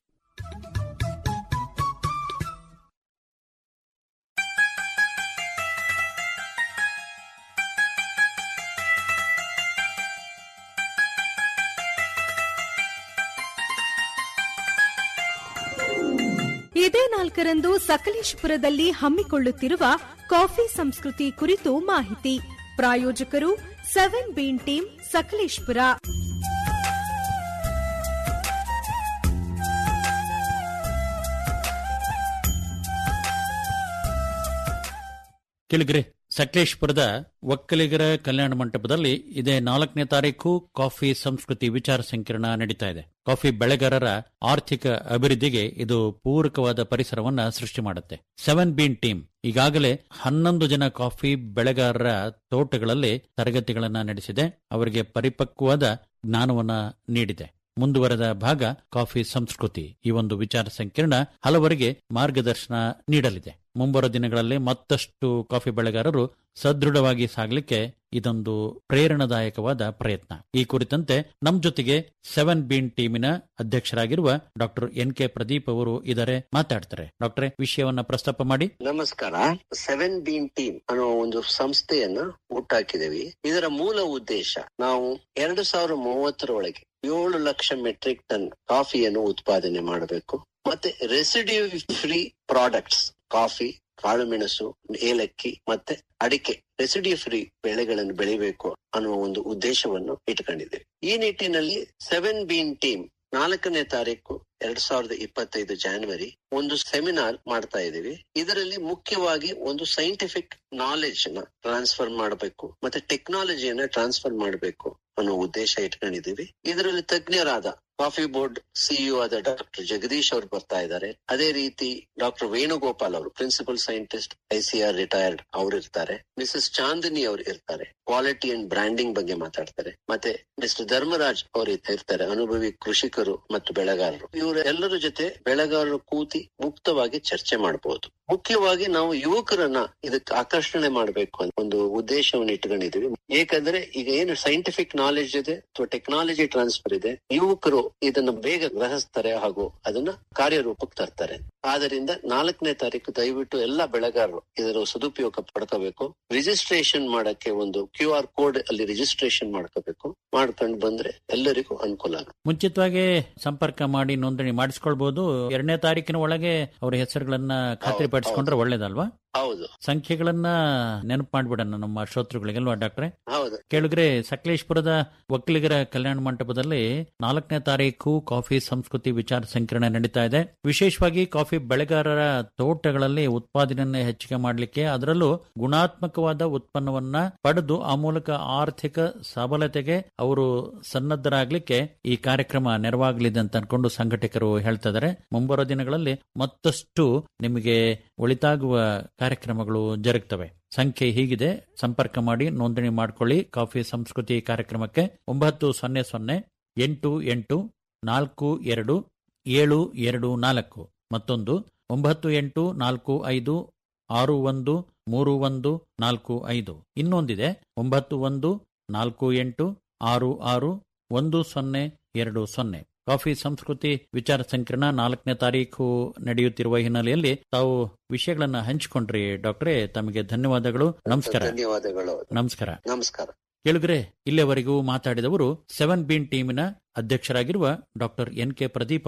ಇದೇ ನಾಲ್ಕರಂದು ಸಕಲೇಶಪುರದಲ್ಲಿ ಹಮ್ಮಿಕೊಳ್ಳುತ್ತಿರುವ ಕಾಫಿ ಸಂಸ್ಕೃತಿ ಕುರಿತು ಮಾಹಿತಿ ಪ್ರಾಯೋಜಕರು ಸೆವೆನ್ ಬೀನ್ ಟೀಮ್ ಸಕಲೇಶಪುರ ಕೆಳಗರೆ ಸಕಲೇಶ್ಪುರದ ಒಕ್ಕಲಿಗರ ಕಲ್ಯಾಣ ಮಂಟಪದಲ್ಲಿ ಇದೇ ನಾಲ್ಕನೇ ತಾರೀಕು ಕಾಫಿ ಸಂಸ್ಕೃತಿ ವಿಚಾರ ಸಂಕಿರಣ ನಡೀತಾ ಇದೆ ಕಾಫಿ ಬೆಳೆಗಾರರ ಆರ್ಥಿಕ ಅಭಿವೃದ್ಧಿಗೆ ಇದು ಪೂರಕವಾದ ಪರಿಸರವನ್ನ ಸೃಷ್ಟಿ ಮಾಡುತ್ತೆ ಸೆವೆನ್ ಬೀನ್ ಟೀಮ್ ಈಗಾಗಲೇ ಹನ್ನೊಂದು ಜನ ಕಾಫಿ ಬೆಳೆಗಾರರ ತೋಟಗಳಲ್ಲಿ ತರಗತಿಗಳನ್ನ ನಡೆಸಿದೆ ಅವರಿಗೆ ಪರಿಪಕ್ವವಾದ ಜ್ಞಾನವನ್ನ ನೀಡಿದೆ ಮುಂದುವರೆದ ಭಾಗ ಕಾಫಿ ಸಂಸ್ಕೃತಿ ಈ ಒಂದು ವಿಚಾರ ಸಂಕಿರಣ ಹಲವರಿಗೆ ಮಾರ್ಗದರ್ಶನ ನೀಡಲಿದೆ ಮುಂಬರುವ ದಿನಗಳಲ್ಲಿ ಮತ್ತಷ್ಟು ಕಾಫಿ ಬೆಳೆಗಾರರು ಸದೃಢವಾಗಿ ಸಾಗಲಿಕ್ಕೆ ಇದೊಂದು ಪ್ರೇರಣಾದಾಯಕವಾದ ಪ್ರಯತ್ನ ಈ ಕುರಿತಂತೆ ನಮ್ಮ ಜೊತೆಗೆ ಸೆವೆನ್ ಬೀನ್ ಟೀಮಿನ ಅಧ್ಯಕ್ಷರಾಗಿರುವ ಡಾಕ್ಟರ್ ಎನ್ ಕೆ ಪ್ರದೀಪ್ ಅವರು ಇದ್ದಾರೆ ಮಾತಾಡ್ತಾರೆ ಡಾಕ್ಟರ್ ವಿಷಯವನ್ನ ಪ್ರಸ್ತಾಪ ಮಾಡಿ ನಮಸ್ಕಾರ ಸೆವೆನ್ ಬೀನ್ ಟೀಮ್ ಅನ್ನೋ ಒಂದು ಸಂಸ್ಥೆಯನ್ನ ಹುಟ್ಟಾಕಿದೇವಿ ಇದರ ಮೂಲ ಉದ್ದೇಶ ನಾವು ಎರಡು ಸಾವಿರ ಮೂವತ್ತರ ಒಳಗೆ ಏಳು ಲಕ್ಷ ಮೆಟ್ರಿಕ್ ಟನ್ ಕಾಫಿಯನ್ನು ಉತ್ಪಾದನೆ ಮಾಡಬೇಕು ಮತ್ತೆ ರೆಸಿಡ್ಯೂ ಫ್ರೀ ಪ್ರಾಡಕ್ಟ್ಸ್ ಕಾಫಿ ಕಾಳುಮೆಣಸು ಏಲಕ್ಕಿ ಮತ್ತೆ ಅಡಿಕೆ ರೆಸಿಡ್ಯೂ ಫ್ರೀ ಬೆಳೆಗಳನ್ನು ಬೆಳಿಬೇಕು ಅನ್ನುವ ಒಂದು ಉದ್ದೇಶವನ್ನು ಇಟ್ಕೊಂಡಿದ್ದೇವೆ ಈ ನಿಟ್ಟಿನಲ್ಲಿ ಸೆವೆನ್ ಬೀನ್ ಟೀಮ್ ನಾಲ್ಕನೇ ತಾರೀಕು ಎರಡ್ ಸಾವಿರದ ಇಪ್ಪತ್ತೈದು ಜಾನ್ವರಿ ಒಂದು ಸೆಮಿನಾರ್ ಮಾಡ್ತಾ ಇದೀವಿ ಇದರಲ್ಲಿ ಮುಖ್ಯವಾಗಿ ಒಂದು ಸೈಂಟಿಫಿಕ್ ನಾಲೆಜ್ ನ ಟ್ರಾನ್ಸ್ಫರ್ ಮಾಡಬೇಕು ಮತ್ತೆ ಟೆಕ್ನಾಲಜಿಯನ್ನ ಟ್ರಾನ್ಸ್ಫರ್ ಮಾಡಬೇಕು ಅನ್ನೋ ಉದ್ದೇಶ ಇಟ್ಕೊಂಡಿದೀವಿ ಇದರಲ್ಲಿ ತಜ್ಞರಾದ ಕಾಫಿ ಬೋರ್ಡ್ ಸಿಇಒ ಆದ ಡಾಕ್ಟರ್ ಜಗದೀಶ್ ಅವರು ಬರ್ತಾ ಇದ್ದಾರೆ ಅದೇ ರೀತಿ ಡಾಕ್ಟರ್ ವೇಣುಗೋಪಾಲ್ ಅವರು ಪ್ರಿನ್ಸಿಪಲ್ ಸೈಂಟಿಸ್ಟ್ ಐಸಿಆರ್ ರಿಟೈರ್ಡ್ ಅವರು ಇರ್ತಾರೆ ಮಿಸಸ್ ಚಾಂದಿನಿ ಅವರು ಇರ್ತಾರೆ ಕ್ವಾಲಿಟಿ ಅಂಡ್ ಬ್ರ್ಯಾಂಡಿಂಗ್ ಬಗ್ಗೆ ಮಾತಾಡ್ತಾರೆ ಮತ್ತೆ ಮಿಸ್ಟರ್ ಧರ್ಮರಾಜ್ ಅವರು ಇರ್ತಾರೆ ಅನುಭವಿ ಕೃಷಿಕರು ಮತ್ತು ಬೆಳೆಗಾರರು ಇವರ ಎಲ್ಲರ ಜೊತೆ ಬೆಳೆಗಾರರು ಕೂತಿ ಮುಕ್ತವಾಗಿ ಚರ್ಚೆ ಮಾಡಬಹುದು ಮುಖ್ಯವಾಗಿ ನಾವು ಯುವಕರನ್ನ ಇದಕ್ಕೆ ಆಕರ್ಷಣೆ ಮಾಡಬೇಕು ಅಂತ ಒಂದು ಉದ್ದೇಶವನ್ನು ಇಟ್ಕೊಂಡಿದೀವಿ ಏಕೆಂದ್ರೆ ಈಗ ಏನು ಸೈಂಟಿಫಿಕ್ ನಾಲೆಜ್ ಇದೆ ಅಥವಾ ಟೆಕ್ನಾಲಜಿ ಟ್ರಾನ್ಸ್ಫರ್ ಇದೆ ಯುವಕರು ಇದನ್ನ ಬೇಗ ಗ್ರಹಿಸ್ತಾರೆ ಹಾಗೂ ಅದನ್ನ ಕಾರ್ಯರೂಪಕ್ಕೆ ತರ್ತಾರೆ ಆದ್ದರಿಂದ ನಾಲ್ಕನೇ ತಾರೀಕು ದಯವಿಟ್ಟು ಎಲ್ಲ ಬೆಳೆಗಾರರು ಇದರ ಸದುಪಯೋಗ ಪಡ್ಕೋಬೇಕು ರಿಜಿಸ್ಟ್ರೇಷನ್ ಮಾಡಕ್ಕೆ ಒಂದು ಕ್ಯೂ ಆರ್ ಕೋಡ್ ಅಲ್ಲಿ ರಿಜಿಸ್ಟ್ರೇಷನ್ ಮಾಡ್ಕೋಬೇಕು ಮಾಡ್ಕೊಂಡು ಬಂದ್ರೆ ಎಲ್ಲರಿಗೂ ಅನುಕೂಲ ಆಗುತ್ತೆ ಮುಂಚಿತವಾಗಿ ಸಂಪರ್ಕ ಮಾಡಿ ನೋಂದಣಿ ಮಾಡಿಸ್ಕೊಳ್ಬಹುದು ಎರಡನೇ ತಾರೀಕಿನ ಒಳಗೆ ಅವರ ಹೆಸರುಗಳನ್ನ ಖಾತ್ರಿಪಡಿಸಿಕೊಂಡ್ರೆ ಒಳ್ಳೇದಲ್ವಾ ಹೌದು ಸಂಖ್ಯೆಗಳನ್ನ ನೆನಪು ಮಾಡ್ಬಿಡೋಣ ನಮ್ಮ ಶ್ರೋತೃಗಳಿಗಲ್ವಾ ಡಾಕ್ಟ್ರೆ ಹೌದು ಕೇಳಿದ್ರೆ ಸಕಲೇಶ್ಪುರದ ಒಕ್ಕಲಿಗರ ಕಲ್ಯಾಣ ಮಂಟಪದಲ್ಲಿ ನಾಲ್ಕನೇ ತಾರೀಕು ಕಾಫಿ ಸಂಸ್ಕೃತಿ ವಿಚಾರ ಸಂಕಿರಣ ನಡೀತಾ ಇದೆ ವಿಶೇಷವಾಗಿ ಕಾಫಿ ಬೆಳೆಗಾರರ ತೋಟಗಳಲ್ಲಿ ಉತ್ಪಾದನೆಯನ್ನು ಹೆಚ್ಚಿಗೆ ಮಾಡಲಿಕ್ಕೆ ಅದರಲ್ಲೂ ಗುಣಾತ್ಮಕವಾದ ಉತ್ಪನ್ನವನ್ನ ಪಡೆದು ಆ ಮೂಲಕ ಆರ್ಥಿಕ ಸಬಲತೆಗೆ ಅವರು ಸನ್ನದ್ಧರಾಗ್ಲಿಕ್ಕೆ ಈ ಕಾರ್ಯಕ್ರಮ ನೆರವಾಗಲಿದೆ ಅಂತ ಅನ್ಕೊಂಡು ಸಂಘಟಕರು ಹೇಳ್ತಾ ಇದ್ದಾರೆ ಮುಂಬರುವ ದಿನಗಳಲ್ಲಿ ಮತ್ತಷ್ಟು ನಿಮಗೆ ಒಳಿತಾಗುವ ಕಾರ್ಯಕ್ರಮಗಳು ಜರುಗ್ತವೆ ಸಂಖ್ಯೆ ಹೀಗಿದೆ ಸಂಪರ್ಕ ಮಾಡಿ ನೋಂದಣಿ ಮಾಡಿಕೊಳ್ಳಿ ಕಾಫಿ ಸಂಸ್ಕೃತಿ ಕಾರ್ಯಕ್ರಮಕ್ಕೆ ಒಂಬತ್ತು ಸೊನ್ನೆ ಸೊನ್ನೆ ಎಂಟು ಎಂಟು ನಾಲ್ಕು ಎರಡು ಏಳು ಎರಡು ನಾಲ್ಕು ಮತ್ತೊಂದು ಒಂಬತ್ತು ಎಂಟು ನಾಲ್ಕು ಐದು ಆರು ಒಂದು ಮೂರು ಒಂದು ನಾಲ್ಕು ಐದು ಇನ್ನೊಂದಿದೆ ಒಂಬತ್ತು ಒಂದು ನಾಲ್ಕು ಎಂಟು ಆರು ಆರು ಒಂದು ಸೊನ್ನೆ ಎರಡು ಸೊನ್ನೆ ಕಾಫಿ ಸಂಸ್ಕೃತಿ ವಿಚಾರ ಸಂಕಿರಣ ನಾಲ್ಕನೇ ತಾರೀಕು ನಡೆಯುತ್ತಿರುವ ಹಿನ್ನೆಲೆಯಲ್ಲಿ ತಾವು ವಿಷಯಗಳನ್ನ ಹಂಚಿಕೊಂಡ್ರಿ ಡಾಕ್ಟ್ರೇ ತಮಗೆ ಧನ್ಯವಾದಗಳು ನಮಸ್ಕಾರ ಧನ್ಯವಾದಗಳು ನಮಸ್ಕಾರ ನಮಸ್ಕಾರ ಕೇಳಿದ್ರೆ ಇಲ್ಲಿಯವರೆಗೂ ಮಾತಾಡಿದವರು ಸೆವೆನ್ ಬೀನ್ ಟೀಮಿನ ಅಧ್ಯಕ್ಷರಾಗಿರುವ ಡಾಕ್ಟರ್ ಎನ್ ಕೆ ಪ್ರದೀಪ್